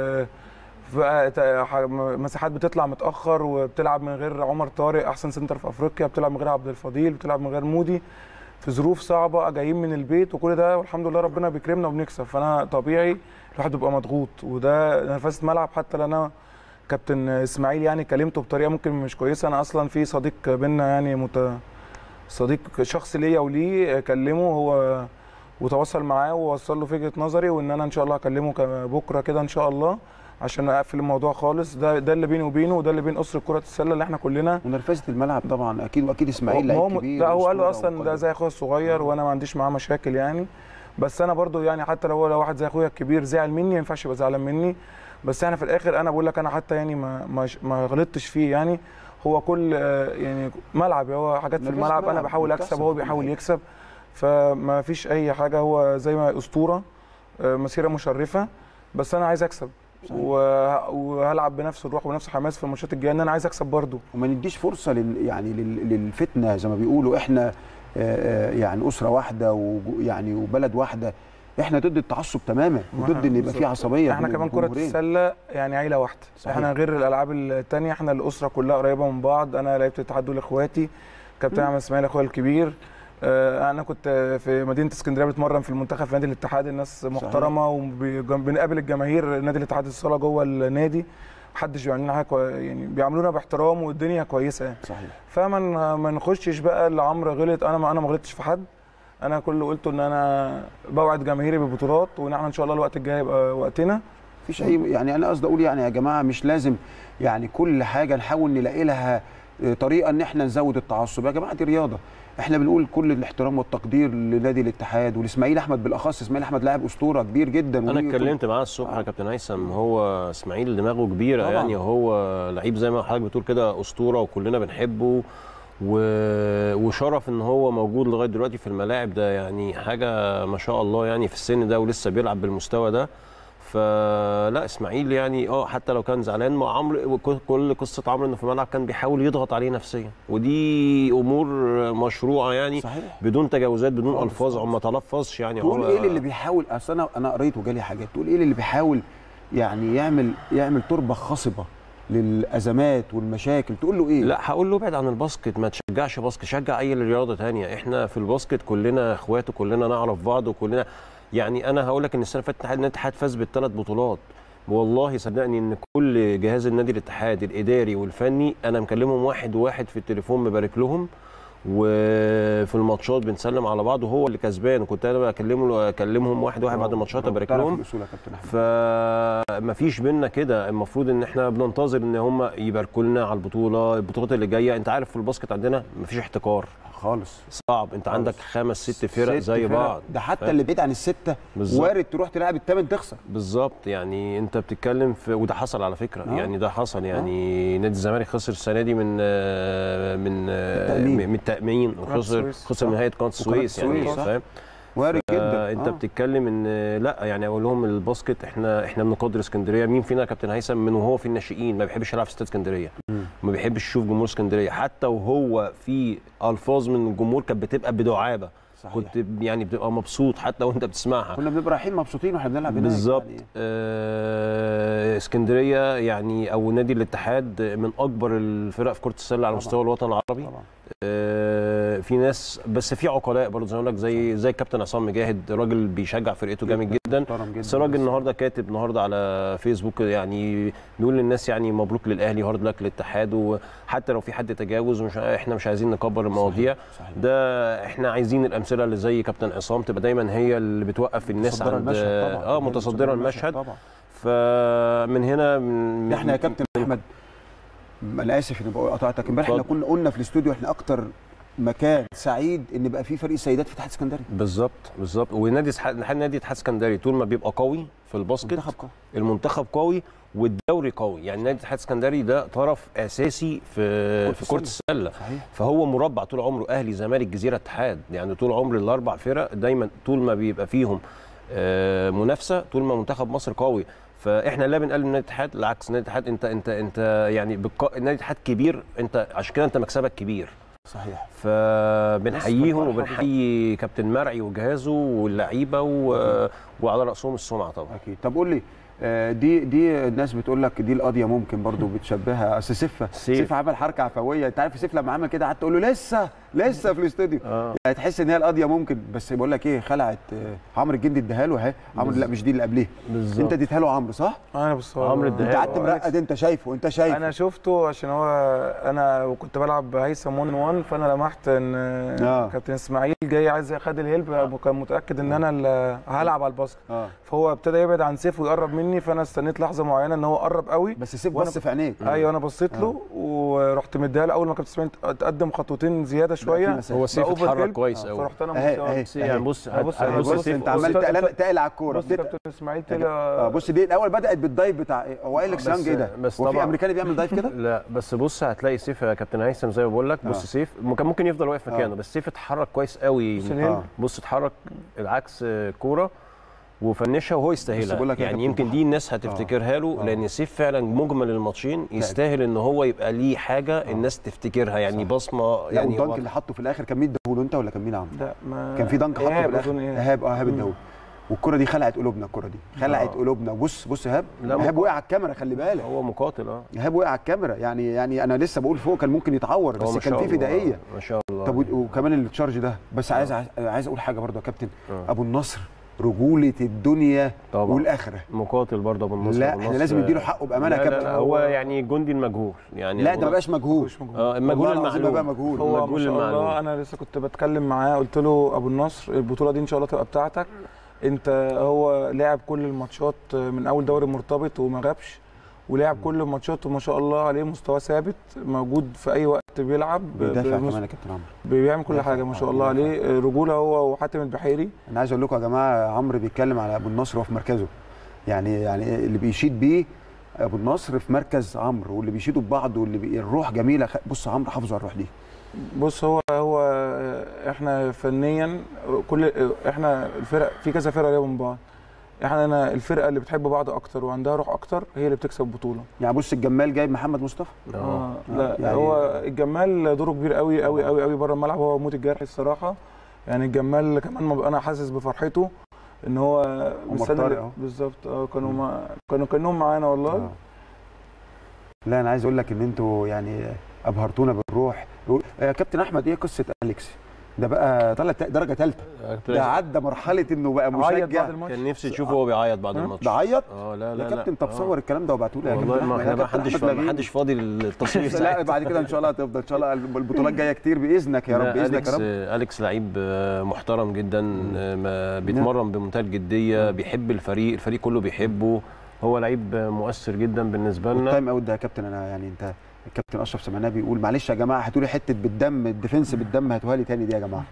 بقى تا- ح- مساحات بتطلع متاخر وبتلعب من غير عمر طارق احسن سنتر في افريقيا بتلعب من غير عبد الفضيل بتلعب من غير مودي في ظروف صعبه جايين من البيت وكل ده والحمد لله ربنا بيكرمنا وبنكسب فانا طبيعي الواحد بيبقى مضغوط وده نفست ملعب حتى لو انا كابتن اسماعيل يعني كلمته بطريقه ممكن مش كويسه انا اصلا في صديق بينا يعني مت... صديق شخص ليا وليه كلمه هو وتواصل معاه ووصل له وجهه نظري وان انا ان شاء الله هكلمه ك- بكره كده ان شاء الله عشان اقفل الموضوع خالص ده ده اللي بيني وبينه وده اللي بين اسره كره السله اللي احنا كلنا ونرفزه الملعب طبعا اكيد واكيد اسماعيل هو لعيب كبير لا هو قال له وأسطورة اصلا ده وقدر. زي اخويا الصغير وانا ما عنديش معاه مشاكل يعني بس انا برضو يعني حتى لو لو واحد زي اخويا الكبير زعل مني ما ينفعش يبقى زعلان مني بس احنا في الاخر انا بقول لك انا حتى يعني ما ما, ما غلطتش فيه يعني هو كل آه، يعني ملعب هو حاجات في نرفزة الملعب انا ملعب، بحاول بتحصل اكسب في هو كل بيحاول حاجة. يكسب فما فيش اي حاجه هو زي ما اسطوره آه، مسيره مشرفه بس انا عايز اكسب صحيح. وه- وهلعب بنفس الروح ونفس الحماس في الماتشات الجايه ان انا عايز اكسب برضو وما نديش فرصه لل يعني لل- للفتنه زي ما بيقولوا احنا آه، آه، يعني اسره واحده ويعني وبلد واحده احنا ضد التعصب تماما ما وضد ان يبقى في بالظبط. عصبيه احنا بين كمان كره الجمهورين. السله يعني عيله واحده صحيح. احنا غير الالعاب التانية احنا الاسره كلها قريبه من بعض انا لعبت الاتحاد دول اخواتي كابتن احمد اسماعيل اخويا الكبير آه، انا كنت في مدينه اسكندريه بتمرن في المنتخب في نادي الاتحاد الناس محترمه وبنقابل الجماهير نادي الاتحاد الصاله جوه النادي محدش بيعمل لنا حاجه كوي- يعني بيعاملونا باحترام والدنيا كويسه يعني صحيح فما ن- ما نخشش بقى اللي عمرو غلط انا ما انا ما غلطتش في حد انا كل اللي قلته ان انا بوعد جماهيري بالبطولات وان احنا ان شاء الله الوقت الجاي يبقى وقتنا مفيش اي يعني انا قصدي اقول يعني يا جماعه مش لازم يعني كل حاجه نحاول نلاقي لها آه، طريقه ان احنا نزود التعصب يا جماعه دي رياضه احنا بنقول كل الاحترام والتقدير لنادي الاتحاد ولاسماعيل احمد بالاخص اسماعيل احمد لاعب اسطوره كبير جدا انا وليه اتكلمت معاه الصبح يا كابتن هيثم هو اسماعيل دماغه كبيره طبعاً. يعني هو لعيب زي ما حضرتك بتقول كده اسطوره وكلنا بنحبه و... وشرف ان هو موجود لغايه دلوقتي في الملاعب ده يعني حاجه ما شاء الله يعني في السن ده ولسه بيلعب بالمستوى ده فلا اسماعيل يعني اه حتى لو كان زعلان مع عمرو وك- كل قصه عمرو انه في الملعب كان بيحاول يضغط عليه نفسيا ودي امور مشروعه يعني صحيح بدون تجاوزات بدون خالص، الفاظ او خالص. ما تلفظش يعني تقول هو ايه اللي بيحاول اصل انا انا قريت وجالي حاجات تقول ايه اللي بيحاول يعني يعمل يعمل تربه خصبه للازمات والمشاكل تقول له ايه لا هقول له ابعد عن الباسكت ما تشجعش باسكت شجع اي رياضه تانية احنا في الباسكت كلنا اخوات وكلنا نعرف بعض وكلنا يعني انا هقول لك ان السنه اللي فاتت النادي الاتحاد فاز بالثلاث بطولات والله صدقني ان كل جهاز النادي الاتحاد الاداري والفني انا مكلمهم واحد واحد في التليفون مبارك لهم وفي الماتشات بنسلم على بعض وهو اللي كسبان وكنت انا بكلمه اكلمهم واحد واحد بعد الماتشات ابارك تعرف لهم الأصول يا كابتن احمد فما فيش بينا كده المفروض ان احنا بننتظر ان هم يباركوا لنا على البطوله البطولات اللي جايه انت عارف في الباسكت عندنا ما فيش احتكار خالص صعب انت عندك خمس ست فرق ست زي فرق. بعض ده حتى فاهم؟ اللي بعيد عن السته بالظبط. وارد تروح تلعب الثامن تخسر بالظبط يعني انت بتتكلم في وده حصل على فكره آه. يعني ده حصل يعني نادي الزمالك خسر السنه دي من آه، من آه، التأمين. من التامين وخسر السويس. خسر من نهايه قناه السويس يعني السويس، صح. فاهم وارد جدا انت آه. بتتكلم ان لا يعني اقول لهم الباسكت احنا احنا بنقدر اسكندريه مين فينا يا كابتن هيثم من وهو في الناشئين ما بيحبش يلعب في استاد اسكندريه مم. ما بيحبش يشوف جمهور اسكندريه حتى وهو في الفاظ من الجمهور كانت بتبقى بدعابه صحيح. كنت يعني بتبقى مبسوط حتى وانت بتسمعها كنا بنبقى رايحين مبسوطين واحنا بنلعب هناك بالظبط يعني. آه اسكندريه يعني او نادي الاتحاد من اكبر الفرق في كره السله على طبعاً. مستوى الوطن العربي طبعا آه، في ناس بس في عقلاء برضه زي ما أقول لك زي زي الكابتن عصام مجاهد راجل بيشجع فرقته جامد جدا محترم جدا بس الراجل النهارده كاتب النهارده على فيسبوك يعني بيقول للناس يعني مبروك للاهلي هارد لك للاتحاد وحتى لو في حد تجاوز ومش احنا مش عايزين نكبر المواضيع صحيح. ده احنا عايزين الامثله اللي زي كابتن عصام تبقى دايما هي اللي بتوقف الناس متصدرة عند المشهد طبعا اه متصدره المشهد طبعا فمن هنا من احنا يا كابتن احمد م- انا اسف اني بقول- قطعتك امبارح احنا اتفضل. كنا قلنا في الاستوديو احنا اكتر مكان سعيد ان بقى في فريق سيدات في اتحاد اسكندريه بالظبط بالظبط ونادي سح- نادي اتحاد اسكندري طول ما بيبقى قوي في الباسكت منتخب قوي المنتخب قوي والدوري قوي يعني نادي اتحاد اسكندري ده طرف اساسي في كرة في كره السله صحيح فهو مربع طول عمره اهلي زمالك جزيره اتحاد يعني طول عمر الاربع فرق دايما طول ما بيبقى فيهم آه، منافسه طول ما منتخب مصر قوي فاحنا لا بنقلل من نادي الاتحاد بالعكس نادي الاتحاد انت انت انت يعني بالق... نادي الاتحاد كبير انت عشان كده انت مكسبك كبير صحيح فبنحييهم الفرحة وبنحيي كابتن مرعي وجهازه واللعيبه و... وعلى راسهم السمعه طبعا اكيد طب قول لي آه، دي دي الناس بتقول لك دي القضيه ممكن برضو بتشبهها اصل سيف سيف. سيف عمل حركه عفويه انت عارف سيف لما عمل كده قعدت تقول له لسه لسه في الاستوديو اه يعني تحس ان هي القضيه ممكن بس بقول لك ايه خلعت آه، عمرو الجندي اداها له اهي عمرو لا مش دي اللي قبليها بالظبط انت اديتها له عمرو صح؟ انا بس هو- عمرو انت الدهاب. قعدت مرقد انت شايفه انت شايفه انا شفته عشان هو انا كنت بلعب هيثم 1 1 فانا لمحت ان آه. كابتن اسماعيل جاي عايز ياخد الهيلب وكان متاكد ان انا اللي هلعب على الباسكت اه فهو ابتدى يبعد عن سيف ويقرب مني فانا استنيت لحظه معينه ان هو قرب قوي بس سيف وأنا- بص في عينيك ايوه انا بصيت له ورحت مديها له اول ما كابتن اسماعيل تقدم خطوتين زياده شويه مسافة. هو سيف بقى أوفر اتحرك هيلب. كويس قوي فرحت انا اهي مبص- اهي بص يعني بص أهي. هت- بص- هتبص بص سيف- انت عمال بص- تقل- تقل على الكوره بص كابتن اسماعيل اه طلع بص دي الاول بدات بالدايف بتاع هو قال لك بس- سانج ايه ده بس هو في طبعا- امريكاني بيعمل دايف كده لا بس بص هتلاقي سيف يا كابتن هيثم زي ما بقول لك بص آه. سيف م- كان ممكن يفضل واقف آه. مكانه بس سيف اتحرك كويس قوي بص الهيلب. اه بص اتحرك العكس آه، كوره وفنشها وهو بقول يستاهلها لك يا يعني كابتن يمكن ضحى. دي الناس هتفتكرها له آه. لان سيف فعلا مجمل الماتشين يستاهل ان هو يبقى ليه حاجه الناس تفتكرها يعني صح. بصمه لا يعني والدنك هو- اللي حطه في الاخر كان مين اداهوله انت ولا كان مين عمرو؟ لا ما كان في دنك حطه في إيهاب الاخر أظن إيهاب. ايهاب اه ايهاب اداهوله والكره دي خلعت قلوبنا الكره دي خلعت آه. قلوبنا بص بص ايهاب لا، ايهاب مقا- وقع على الكاميرا خلي بالك هو مقاتل اه ايهاب وقع على الكاميرا يعني يعني انا لسه بقول فوق كان ممكن يتعور هو بس ما كان شاء في الله، فدائيه ما شاء الله طب و- وكمان التشارج ده بس عايز عايز اقول حاجه برضو يا كابتن آه. ابو النصر رجوله الدنيا طبعا والاخره مقاتل برضه ابو النصر لا أبو احنا النصر- لازم نديله حقه بامانه يا لا لا كابتن لا هو يعني جندي المجهول يعني لا أبو ده ما بقاش مجهول مش موجود. اه المجهول والله العظيم ما بقى المعلوم مجهول هو ما مجهول شاء الله المعلوم. انا لسه كنت بتكلم معاه قلت له ابو النصر البطوله دي ان شاء الله تبقى بتاعتك انت هو لعب كل الماتشات من اول دوري مرتبط وما غابش ولعب كل الماتشات وما شاء الله عليه مستوى ثابت موجود في اي وقت بيلعب بيدافع بمس- كمان يا كابتن عمرو بيعمل كل بيدافع. حاجه ما شاء آه، الله بيدافع. عليه رجوله هو وحاتم البحيري انا عايز اقول لكم يا جماعه عمرو بيتكلم على ابو النصر وهو في مركزه يعني يعني اللي بيشيد بيه ابو النصر في مركز عمرو واللي بيشيدوا ببعض واللي بي... الروح جميله خ- بص عمرو حافظ على الروح دي بص هو هو احنا فنيا كل احنا الفرق في كذا فرقه قريبه من بعض احنا أنا الفرقه اللي بتحب بعض اكتر وعندها روح اكتر هي اللي بتكسب البطوله يعني بص الجمال جايب محمد مصطفى اه آه لا يعني- يعني هو الجمال دوره كبير قوي قوي قوي قوي بره الملعب هو موت الجرح الصراحه يعني الجمال كمان ما بقى انا حاسس بفرحته ان هو مستني- طارق أهو. بالظبط اه كانوا مع كانوا كانهم معانا والله آه. لا انا عايز اقول لك ان انتوا يعني ابهرتونا بالروح يا كابتن احمد ايه قصه اليكس ده بقى طلع ت- درجه ثالثه ده عدى مرحله انه بقى عيط بعد مشجع الماتش كان نفسي اشوفه وهو بيعيط بعد ها؟ الماتش ده عيط اه لا لا يا لا كابتن طب آه. صور الكلام ده وابعتوا لي يا والله كابتن ما أحمد. احنا يا ما كابتن حدش أحمد ما لغيني. حدش فاضي للتصوير لا ساعتها بعد كده ان شاء الله هتفضل ان شاء الله البطولات جايه كتير باذنك يا لا، رب باذنك أليكس يا رب أليكس لعيب آه، محترم جدا آه، ما بيتمرن بمنتهى الجديه بيحب الفريق الفريق كله بيحبه هو لعيب آه، مؤثر جدا بالنسبه لنا التايم اوت ده يا كابتن انا يعني انت الكابتن اشرف سمعناه بيقول معلش يا جماعه هاتوا لي حته بالدم الديفنس بالدم هاتوها لي تاني دي يا جماعه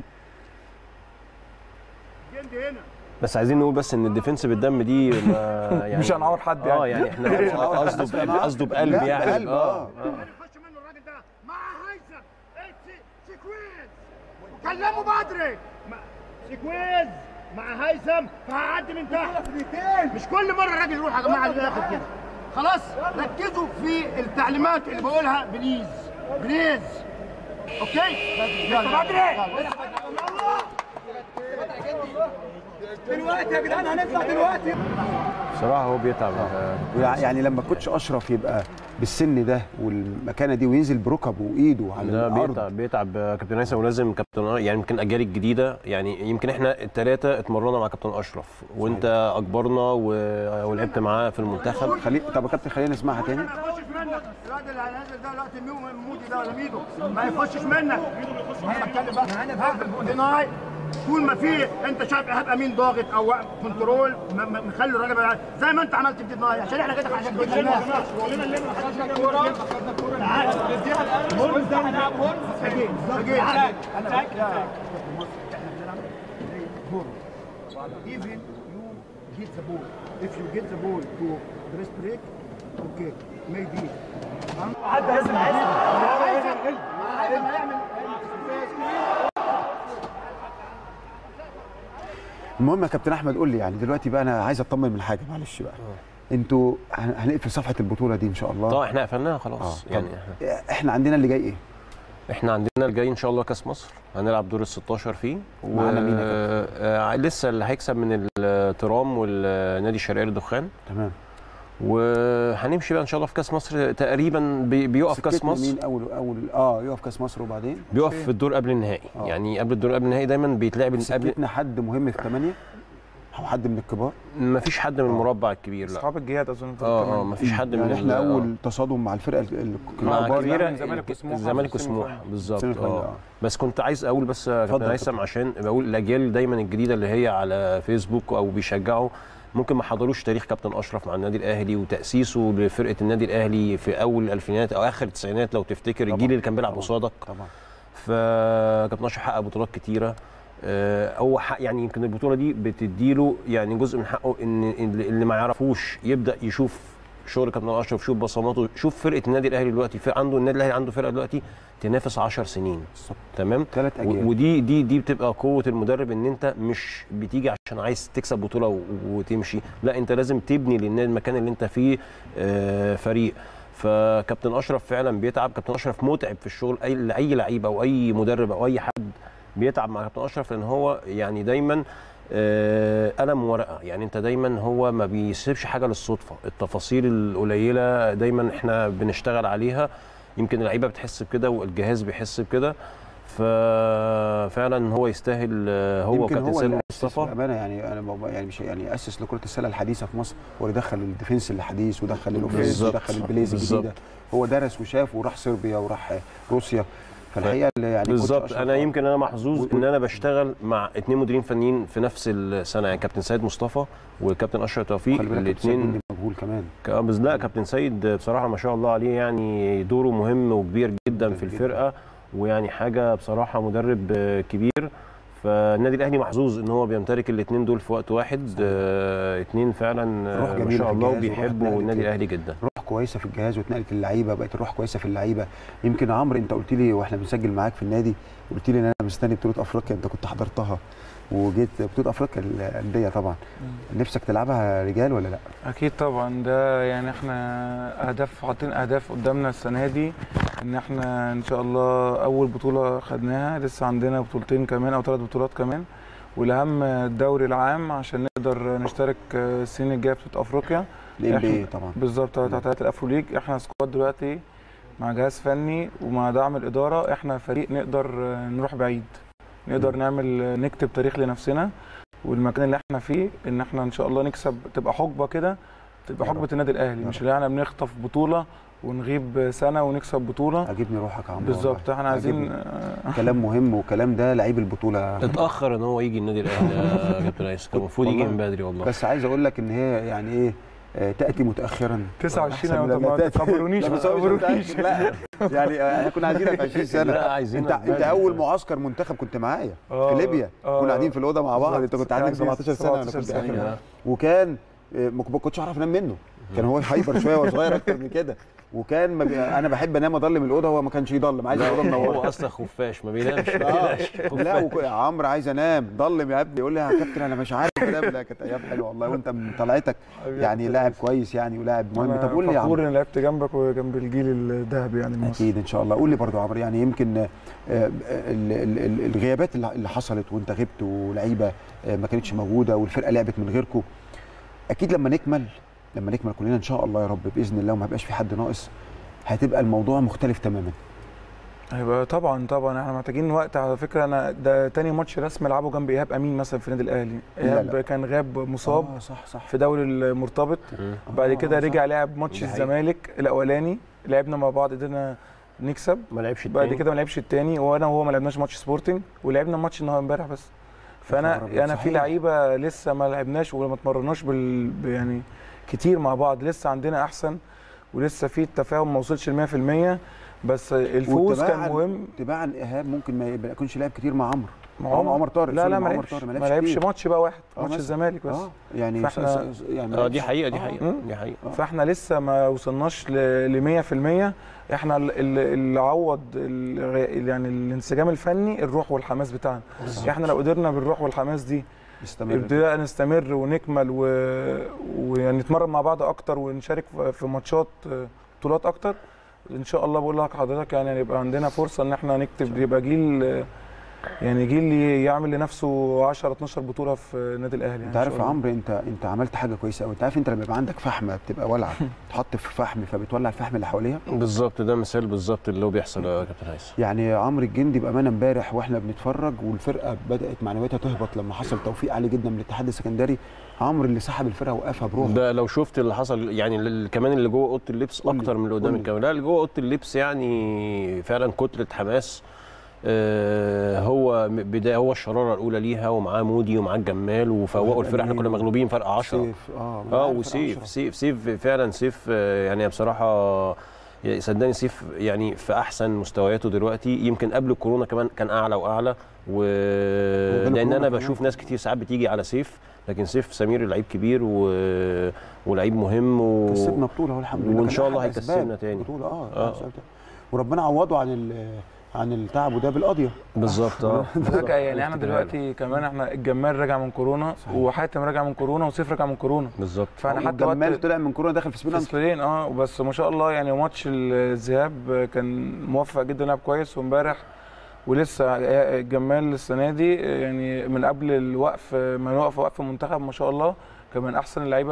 بس عايزين نقول بس ان الديفنس بالدم دي ما يعني مش هنعور حد اه يعني. يعني احنا قصده ب- قصده بقلب لا، يعني بقلب، آه. يخش منه الراجل ده مع هيثم إيه، سي- سيكويز وكلمه بدري مع- سيكويز مع هيثم فهعدي من تحت مش كل مره الراجل يروح يا جماعه للاخر كده خلاص ركزوا في التعليمات اللي بقولها بليز بليز اوكي لسه بدري دلوقتي يا جدعان هنطلع دلوقتي بصراحه هو بيتعب ويع- يعني لما كوتش اشرف يبقى بالسن ده والمكانه دي وينزل بركبه وايده على ده الارض بيتعب بيتعب كابتن هيثم ولازم كابتن يعني يمكن الاجيال الجديده يعني يمكن احنا الثلاثه اتمرنا مع كابتن اشرف وانت اكبرنا و- ولعبت معاه في المنتخب خلي طب يا كابتن خلينا نسمعها تاني ما يخشش منك الواد اللي هينزل ده دلوقتي ميو مودي ده ولا ميدو ما يخشش منك انا بتكلم بقى ديناي طول ما في انت شايف ايهاب امين ضاغط او واقف كنترول م- م- مخلي الراجل بقى- زي ما انت عملت في ديناي عشان احنا كده عشان كده الناس كلنا اللي خدنا الكوره تعال اديها هون ده هون سجين سجين even you get the ball if you get the ball to breast break okay maybe حد لازم لازم يعمل المهم يا كابتن احمد قول لي يعني دلوقتي بقى انا عايز اطمن من حاجه معلش بقى انتوا هن- هنقفل صفحه البطوله دي ان شاء الله طبعا احنا قفلناها خلاص آه، يعني طب احنا عندنا اللي جاي ايه احنا عندنا الجاي ان شاء الله كاس مصر هنلعب دور ال 16 فيه معانا مين يا آه لسه اللي هيكسب من الترام والنادي الشرقيه للدخان تمام وهنمشي بقى ان شاء الله في كاس مصر تقريبا بي- بيقف كاس سكتنا مصر مين اول اول اه يقف كاس مصر وبعدين بيقف في الدور قبل النهائي آه. يعني قبل الدور قبل النهائي دايما بيتلعب قبل سكتنا حد مهم في ثمانيه او حد من الكبار ما فيش حد من المربع الكبير لا اصحاب الجهاد اظن في اه اه الثمانية. ما فيش حد من يعني ال- احنا آه. اول تصادم مع الفرقه ال- ال- مع الكبار الكبيره يعني الزمالك وسموحة الزمالك في السيمي وسموحه فاينل. بالظبط السيمي فاينل، اه آه. بس كنت عايز اقول بس يا اتفضل كابتن يا هيثم كابتن. عشان بقول الاجيال دايما الجديده اللي هي على فيسبوك او بيشجعوا ممكن ما حضروش تاريخ كابتن اشرف مع النادي الاهلي وتاسيسه لفرقه النادي الاهلي في اول الالفينات او اخر التسعينات لو تفتكر طبعاً. الجيل اللي كان بيلعب طبعاً. قصادك طبعا فكابتن اشرف حقق بطولات كتيره آه، هو حق يعني يمكن البطوله دي بتديله يعني جزء من حقه ان اللي اللي ما يعرفوش يبدا يشوف شغل كابتن اشرف يشوف بصماته شوف فرقه النادي الاهلي دلوقتي في عنده النادي الاهلي عنده فرقه دلوقتي تنافس 10 سنين بالظبط تمام ثلاث و- اجيال ودي دي دي بتبقى قوه المدرب ان انت مش بتيجي عشان عايز تكسب بطوله و- وتمشي لا انت لازم تبني للنادي المكان اللي انت فيه آه، فريق فكابتن اشرف فعلا بيتعب كابتن اشرف متعب في الشغل اي لاي لعيب او اي مدرب او اي حد بيتعب مع كابتن اشرف لان هو يعني دايما آه، قلم ورقه يعني انت دايما هو ما بيسيبش حاجه للصدفه التفاصيل القليله دايما احنا بنشتغل عليها يمكن اللعيبه بتحس بكده والجهاز بيحس بكده ففعلا هو يستاهل آه، هو يمكن كابتن هو سيد اللي أسس مصطفى بامانه يعني انا بابا- يعني مش يعني اسس لكره السله الحديثه في مصر هو اللي دخل الديفنس الحديث ودخل الاوفنس بالظبط. ودخل البليز بالظبط. الجديده هو درس وشاف وراح صربيا وراح روسيا فالحقيقه اللي يعني كنت بالظبط أشرف انا آه. يمكن انا محظوظ و- ان انا بشتغل مع اثنين مديرين فنيين في نفس السنه يعني كابتن سيد مصطفى والكابتن اشرف توفيق خلي بالك كابتن سيد الاثنين بني مجهول كمان بس لا كابتن سيد بصراحه ما شاء الله عليه يعني دوره مهم وكبير جدا في جداً. الفرقه ويعني حاجه بصراحه مدرب آه، كبير فالنادي الاهلي محظوظ ان هو بيمتلك الاثنين دول في وقت واحد آه، اثنين فعلا روح آه، ما جميلة شاء في الله الجهاز وروح وبيحبوا اتنقلت النادي كده. الاهلي جدا روح كويسه في الجهاز واتنقلت للعيبه بقت الروح كويسه في اللعيبه يمكن عمرو انت قلت لي واحنا بنسجل معاك في النادي قلت لي ان انا مستني بطوله افريقيا انت كنت حضرتها وجيت بطوله افريقيا الانديه طبعا نفسك تلعبها رجال ولا لا؟ اكيد طبعا ده يعني احنا اهداف حاطين اهداف قدامنا السنه دي ان احنا ان شاء الله اول بطوله خدناها لسه عندنا بطولتين كمان او ثلاث بطولات كمان والاهم الدوري العام عشان نقدر نشترك السنين الجايه في بطوله افريقيا الام بي إحنا- طبعا بالظبط بتاعت الافرو ليج احنا سكواد دلوقتي مع جهاز فني ومع دعم الاداره احنا فريق نقدر نروح بعيد نقدر مم. نعمل نكتب تاريخ لنفسنا والمكان اللي احنا فيه ان احنا ان شاء الله نكسب تبقى حقبه كده تبقى يا حقبه رب. النادي الاهلي يا مش رب. اللي احنا بنخطف بطوله ونغيب سنه ونكسب بطوله عاجبني روحك يا عمرو بالظبط والله. احنا عايزين عاجبني. آه، كلام مهم وكلام ده لعيب البطوله اتاخر ان هو يجي النادي الاهلي يا كابتن عيسى كان المفروض يجي والله. من بدري والله بس عايز اقول لك ان هي يعني ايه آه، تاتي متاخرا 29 أحسن يا من لما ما تأتي. تكبرونيش لا، ما بس هو مش تكبرونيش متأخر، لا يعني آه، احنا كنا عايزينك 20 سنه لا عايزين انت انت اول معسكر منتخب كنت معايا آه، في ليبيا آه. كنا قاعدين في الاوضه مع بعض انت بالظبط. كنت عندك عندي 17 سنه وانا 17 كنت سنة. عندي- أيوة. وكان آه، ما ما كنتش اعرف انام منه كان هو هايبر شويه وصغير اكتر من كده وكان ما بي... انا بحب انام اضلم الاوضه هو ما كانش يضلم عايز الاوضه هو منوره اصلا خفاش ما بينامش ما آه. تقلقش لا وك... يا عمرو عايز انام ضلم يا ابني يقول لي يا كابتن انا مش عارف انام لا كانت ايام حلوه والله وانت من طلعتك يعني لاعب كويس يعني ولاعب مهم طب قول لي يا عمرو فخور اني لعبت جنبك وجنب الجيل الذهبي يعني المصري اكيد ان شاء الله قول لي برضو يا عمرو يعني يمكن آه، ال- ال- ال- الغيابات اللي اللي حصلت وانت غبت ولعيبه آه، ما كانتش موجوده والفرقه لعبت من غيركم اكيد لما نكمل لما نكمل كلنا ان شاء الله يا رب باذن الله وما يبقاش في حد ناقص هتبقى الموضوع مختلف تماما هيبقى طبعا طبعا احنا محتاجين وقت على فكره انا ده تاني ماتش رسمي العبه جنب ايهاب امين مثلا في النادي الاهلي لا. ايهاب كان غاب مصاب آه صح صح في دوري المرتبط مم. بعد آه، كده صح. رجع لعب ماتش دي حقيقة. الزمالك الاولاني لعبنا مع بعض قدرنا نكسب ما لعبش بعد التاني. كده ما لعبش التاني وانا وهو ما لعبناش ماتش سبورتنج ولعبنا ماتش النهارده امبارح بس فانا خبر أبيض، انا في صحيح. لعيبه لسه ما لعبناش وما اتمرناش بال ب- يعني كتير مع بعض لسه عندنا احسن ولسه في التفاهم ما وصلش ل 100% بس الفوز كان وتباعاً- مهم تباعا ايهاب ممكن ما يبقى- يكونش لعب كتير مع عمرو مع عمر عمر طارق لا سوري، لا مع ما عمر لعبش طارق ما لعبش كتير. ماتش بقى واحد آه، ماتش مثلا. الزمالك بس اه يعني فإحنا- س- س- يعني ما اه لعبش- دي حقيقه دي آه. حقيقه مم. دي حقيقه فاحنا لسه ما وصلناش ل 100% احنا ال- ال- اللي عوض ال- يعني الانسجام الفني الروح والحماس بتاعنا احنا لو قدرنا بالروح والحماس دي يستمر ابتداء نستمر ونكمل و... ويعني نتمرن مع بعض اكتر ونشارك في- في ماتشات آه، بطولات اكتر ان شاء الله بقول لك حضرتك يعني يبقى عندنا فرصه ان احنا نكتب يبقى جيل آه، يعني جيل يعمل لنفسه 10 12 بطوله في النادي الاهلي يعني انت إن عارف شاء يا الله. عمرو انت انت عملت حاجه كويسه قوي انت عارف انت لما يبقى عندك فحمه بتبقى ولعه تحط في فحم فبتولع الفحم اللي حواليها بالظبط ده مثال بالظبط اللي هو بيحصل يا كابتن هيثم يعني عمرو الجندي بامانه امبارح واحنا بنتفرج والفرقه بدات معنوياتها تهبط لما حصل توفيق عالي جدا من الاتحاد السكندري عمرو اللي سحب الفرقه وقفها بروحه ده لو شفت اللي حصل يعني ال- كمان اللي جوه اوضه اللبس قول لي، اكتر من اللي قدام قول لي. الكاميرا لا اللي جوه اوضه اللبس يعني فعلا كتله حماس آه، هو م- بدايه هو الشراره الاولى ليها ومعاه مودي ومعاه الجمال وفوقوا الفرقه احنا كنا مغلوبين فرق 10 سيف اه اه عارف وسيف العشرة. سيف سيف فعلا سيف آه، يعني بصراحه يعني صدقني سيف يعني في احسن مستوياته دلوقتي يمكن قبل الكورونا كمان كان اعلى واعلى و لان الكورونا انا كمان. بشوف ناس كتير ساعات بتيجي على سيف لكن سيف سمير لعيب كبير و... ولعيب مهم و... كسبنا بطوله اهو الحمد لله وإن كان شاء الله أحد هيكسبنا أسباب تاني. بطوله اه, آه. آه. وربنا عوضه عن ال- عن التعب وده بالقضيه بالظبط اه فجأة يعني احنا افتكرها له. دلوقتي كمان احنا الجمال راجع من كورونا صحيح. وحاتم راجع من كورونا وسيف راجع من كورونا بالظبط فاحنا حتى وقت جمال طلع من كورونا داخل في سبيل في سبيلين اه بس ما شاء الله يعني ماتش الذهاب كان موفق جدا لعب كويس وامبارح ولسه الجمال السنه دي يعني من قبل الوقف ما نوقف وقف المنتخب ما شاء الله كان من احسن اللعيبه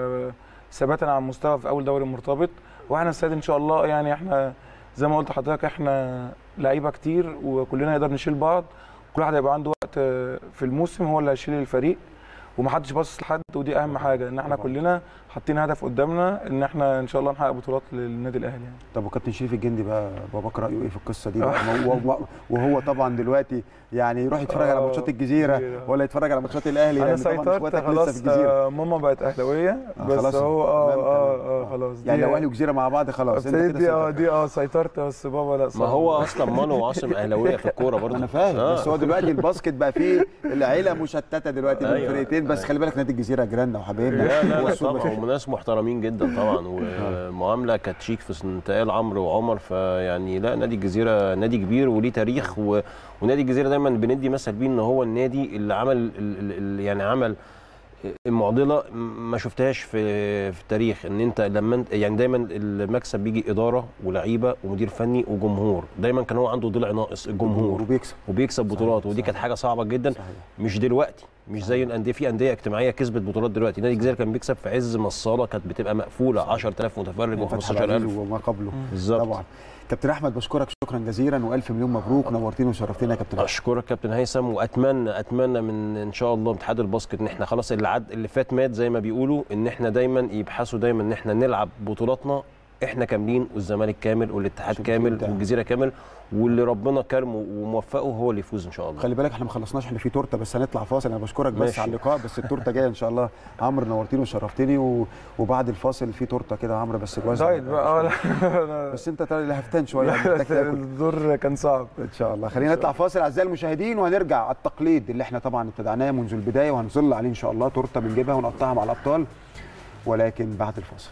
ثباتا على المستوى في اول دوري مرتبط واحنا السنه دي ان شاء الله يعني احنا زي ما قلت لحضرتك احنا لعيبه كتير وكلنا نقدر نشيل بعض كل واحد هيبقى عنده وقت في الموسم هو اللي هيشيل الفريق ومحدش باصص لحد ودي اهم حاجه ان احنا طبعاً. كلنا حاطين هدف قدامنا ان احنا ان شاء الله نحقق بطولات للنادي الاهلي يعني. طب وكابتن شريف الجندي بقى باباك رايه ايه في القصه دي بقى وهو- وهو طبعا دلوقتي يعني يروح يتفرج على آه، ماتشات الجزيره الجزيرة. ولا يتفرج على ماتشات الاهلي انا لأن طبعاً سيطرت إخواتك لسه خلاص في الجزيره آه، ماما بقت اهلاويه آه، بس خلاص. هو اه تمام، اه تمام. اه خلاص يعني دي- لو اهلي وجزيره مع بعض خلاص انت ابتديت كده دي اه سيطرت. دي اه سيطرت بس بابا لا ما صعب. هو اصلا مانو وعاصم اهلاويه في الكوره برضه انا فاهم آه. بس هو دلوقتي الباسكت بقى فيه العيله مشتته دلوقتي بين أيوة، فرقتين بس أيوة. خلي بالك نادي الجزيره جيراننا وحبايبنا لا لا هو لا السوبر. طبعا هم ناس محترمين جدا طبعا ومعامله كانت شيك في انتقال عمرو وعمر فيعني لا نادي الجزيره نادي كبير وليه تاريخ و... ونادي الجزيره دايما بندي مثل بيه ان هو النادي اللي عمل ال- ال- ال- يعني عمل المعضله ما شفتهاش في في التاريخ ان انت لما انت يعني دايما المكسب بيجي اداره ولعيبه ومدير فني وجمهور دايما كان هو عنده ضلع ناقص الجمهور وبيكسب وبيكسب بطولات صحيح، ودي كانت صحيح. حاجه صعبه جدا صحيح مش دلوقتي مش زي الانديه في انديه اجتماعيه كسبت بطولات دلوقتي نادي الجزيره كان بيكسب في عز ما الصاله كانت بتبقى مقفوله 10000 متفرج فتحي و15000 العزيز وما قبله بالظبط طبعا كابتن احمد بشكرك شكرا جزيلا والف مليون مبروك نورتينا وشرفتينا يا كابتن أحمد. اشكرك كابتن هيثم واتمنى اتمنى من ان شاء الله اتحاد الباسكت ان احنا خلاص اللي عد اللي فات مات زي ما بيقولوا ان احنا دايما يبحثوا دايما ان احنا نلعب بطولاتنا احنا كاملين والزمالك كامل والاتحاد عشان كامل تبدأ. والجزيره كامل واللي ربنا كرمه وموفقه هو اللي يفوز ان شاء الله خلي بالك احنا ما خلصناش احنا في تورته بس هنطلع فاصل انا بشكرك بس ماشي. على اللقاء بس التورته جايه ان شاء الله عمرو نورتيني وشرفتني و... وبعد الفاصل في تورته كده يا عمرو بس الوزن دايت بقى اه لا بس انت ترى هفتان شويه محتاج تاكل الدور كان صعب ان شاء الله خلينا نطلع فاصل اعزائي المشاهدين وهنرجع على التقليد اللي احنا طبعا ابتدعناه منذ البدايه وهنظل عليه ان شاء الله تورته بنجيبها ونقطعها مع الابطال ولكن بعد الفاصل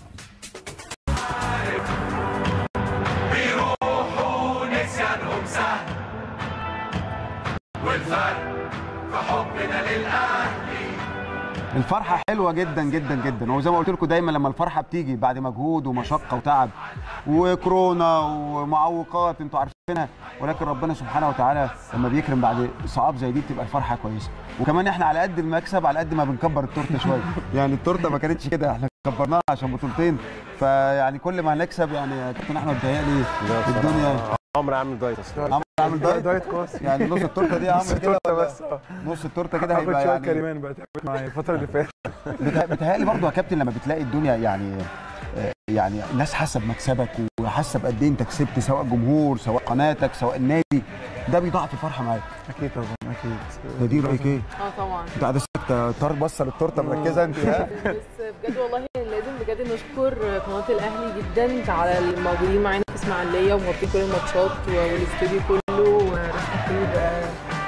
نسيانهم سهل والفرق في حبنا للأهلي الفرحه حلوه جدا جدا جدا وزي ما قلت لكم دايما لما الفرحه بتيجي بعد مجهود ومشقه وتعب وكورونا ومعوقات انتوا عارفينها ولكن ربنا سبحانه وتعالى لما بيكرم بعد صعاب زي دي بتبقى الفرحه كويسه وكمان احنا على قد المكسب على قد ما بنكبر التورته شويه يعني التورته ما كانتش كده احنا كبرناها عشان بطولتين فيعني كل ما هنكسب يعني يا كابتن احمد بيتهيألي الدنيا عمرو عامل دايت اصلا عمرو عامل دايت دايت كويس يعني نص التورته دي يا عمرو كده تورته ولا- بس اه نص التورته كده هاخد هيبقى شويه يعني كريمان بقى تعبت معايا الفتره اللي فاتت بتا- بتهيألي برضه يا كابتن لما بتلاقي الدنيا يعني آه، يعني الناس حاسه بمكسبك وحاسه بقد ايه انت كسبت سواء جمهور سواء قناتك سواء النادي ده بيضاعف الفرحه معاك اكيد طبعا اكيد ده دي رايك ايه؟ اه طبعا انت قاعده ساكته طار بصه للتورته مركزه انت ها؟ بس بجد والله لازم بجد نشكر قناه الاهلي جدا على الموجودين معانا في اسماعيليه ومغطين كل الماتشات والاستوديو كله ورحمه خير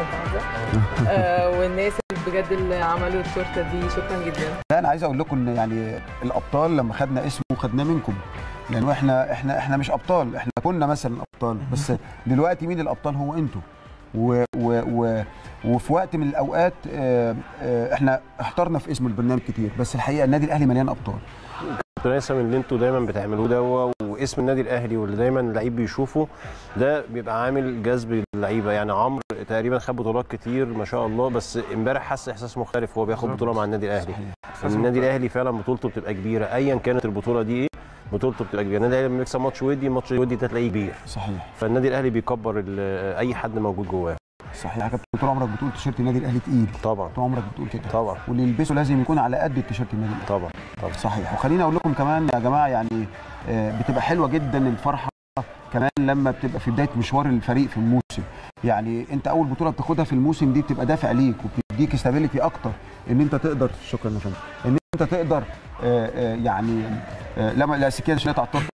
والناس اللي بجد اللي عملوا التورته دي شكرا جدا لا انا عايز اقول لكم ان يعني الابطال لما خدنا اسمه خدناه منكم لانه احنا احنا احنا مش ابطال احنا كنا مثلا ابطال بس دلوقتي مين الابطال هو انتوا و و و وفي وقت من الاوقات آه، آه، احنا احترنا في اسم البرنامج كتير بس الحقيقه النادي الاهلي مليان ابطال كابتن هيثم اللي انتوا دايما بتعملوه ده واسم النادي الاهلي واللي دايما اللعيب بيشوفه ده بيبقى عامل جذب اللعيبه يعني عمرو تقريبا خد بطولات كتير ما شاء الله بس امبارح حس احساس مختلف وهو بياخد بطوله مع النادي الاهلي صحيح. ان النادي الاهلي فعلا بطولته بتبقى كبيره ايا كانت البطوله دي ايه بطولته بتبقى كبيره النادي الاهلي لما بيكسب ماتش ودي ماتش ودي ده تلاقيه كبير صحيح فالنادي الاهلي بيكبر ال- اي حد موجود جواه صحيح يا كابتن طول عمرك بتقول تيشيرت النادي الاهلي تقيل طبعا طول عمرك بتقول كده طبعا واللي يلبسه لازم يكون على قد التيشيرت النادي الاهلي طبعا طبعا صحيح وخليني اقول لكم كمان يا جماعه يعني آه، بتبقى حلوه جدا الفرحه كمان لما بتبقى في بدايه مشوار الفريق في الموسم يعني انت اول بطوله بتاخدها في الموسم دي بتبقى دافع ليك وبتديك استابيليتي اكتر ان انت تقدر شكرا يا فندم ان انت تقدر آه، آه، يعني آه، لما لا سكين عشان على الطرف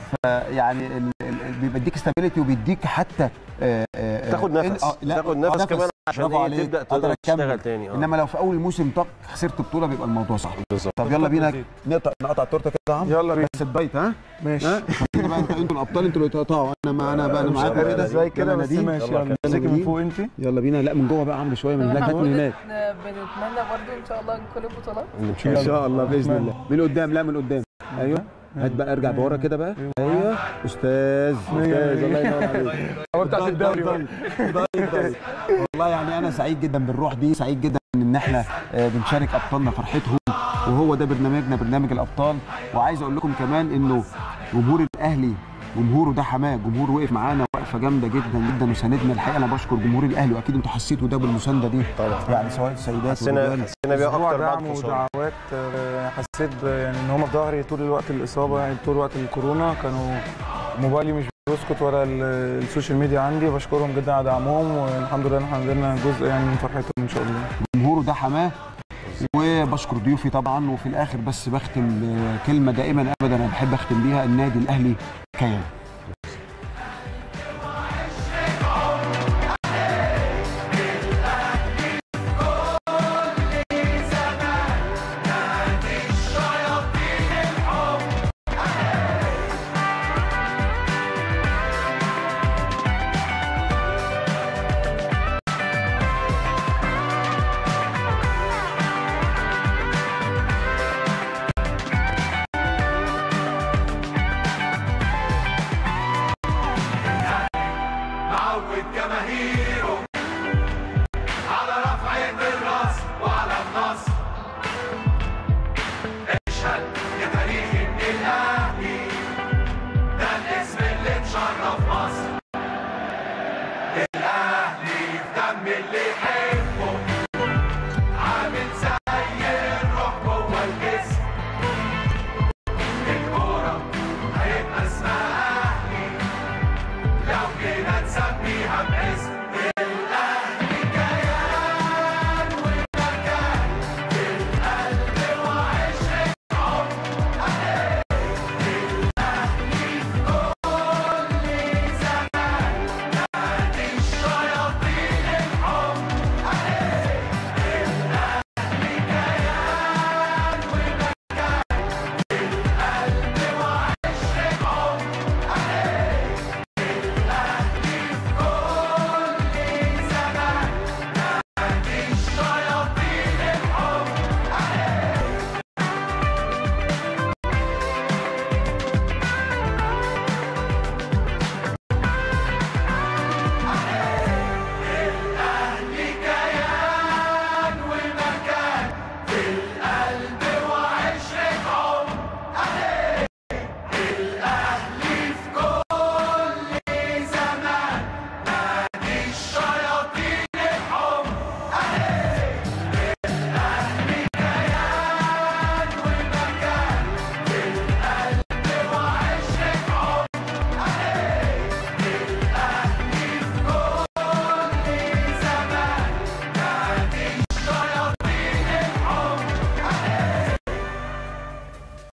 فيعني ال- ال- بيديك استابيليتي وبيديك حتى آه، آه، تاخد آه، نفس آه، لا، تاخد آه، نفس كمان عشان برافو ايه عليك. تبدا أقدر تقدر أكمل. تشتغل تاني اه انما لو في اول موسم طق خسرت بطوله بيبقى الموضوع صعب بالظبط طب يلا بينا نقطع نقطع التورته كده يا عم يلا بينا بس الدايت ها ماشي ها خلينا بقى انتوا انتوا الابطال انتوا اللي تقطعوا انا ما انا بقى انا مش معاكم عارف كده ازاي كده يلا بس نادين. ماشي يلا يلا كده. امسكي من فوق انت يلا بينا لا من جوه بقى عامل شويه من هناك هات من هناك بنتمنى برضو ان شاء الله كل البطولات ان شاء الله باذن الله من قدام لا من قدام ايوه هات بقى ارجع بورا كده بقى ايوه استاذ استاذ الله ينور عليك هو بتاعت الدوري بقى. ضايق ضايق والله يعني انا سعيد جدا بالروح دي سعيد جدا ان احنا آه، بنشارك ابطالنا فرحتهم وهو ده برنامجنا برنامج الابطال وعايز اقول لكم كمان انه جمهور الاهلي جمهوره ده حماه جمهور وقف معانا وقفه جامده جدا جدا وساندنا الحقيقه انا بشكر جمهور الاهلي واكيد انتوا حسيتوا ده بالمسانده دي طبعا يعني سواء السيدات حسينا والرجال حسينا بيها اسبوع اكتر بعد دعم الخساره ودعوات آه، حسيت ب- يعني ان هم في ظهري طول الوقت الاصابه يعني طول وقت الكورونا كانوا موبايلي مش بيسكت ورا ال- السوشيال ميديا عندي بشكرهم جدا على دعمهم والحمد لله ان احنا عندنا جزء يعني من فرحتهم ان شاء الله جمهوره ده حماه وبشكر ضيوفي طبعا وفي الاخر بس بختم بكلمه دائما ابدا انا بحب اختم بيها النادي الاهلي كيان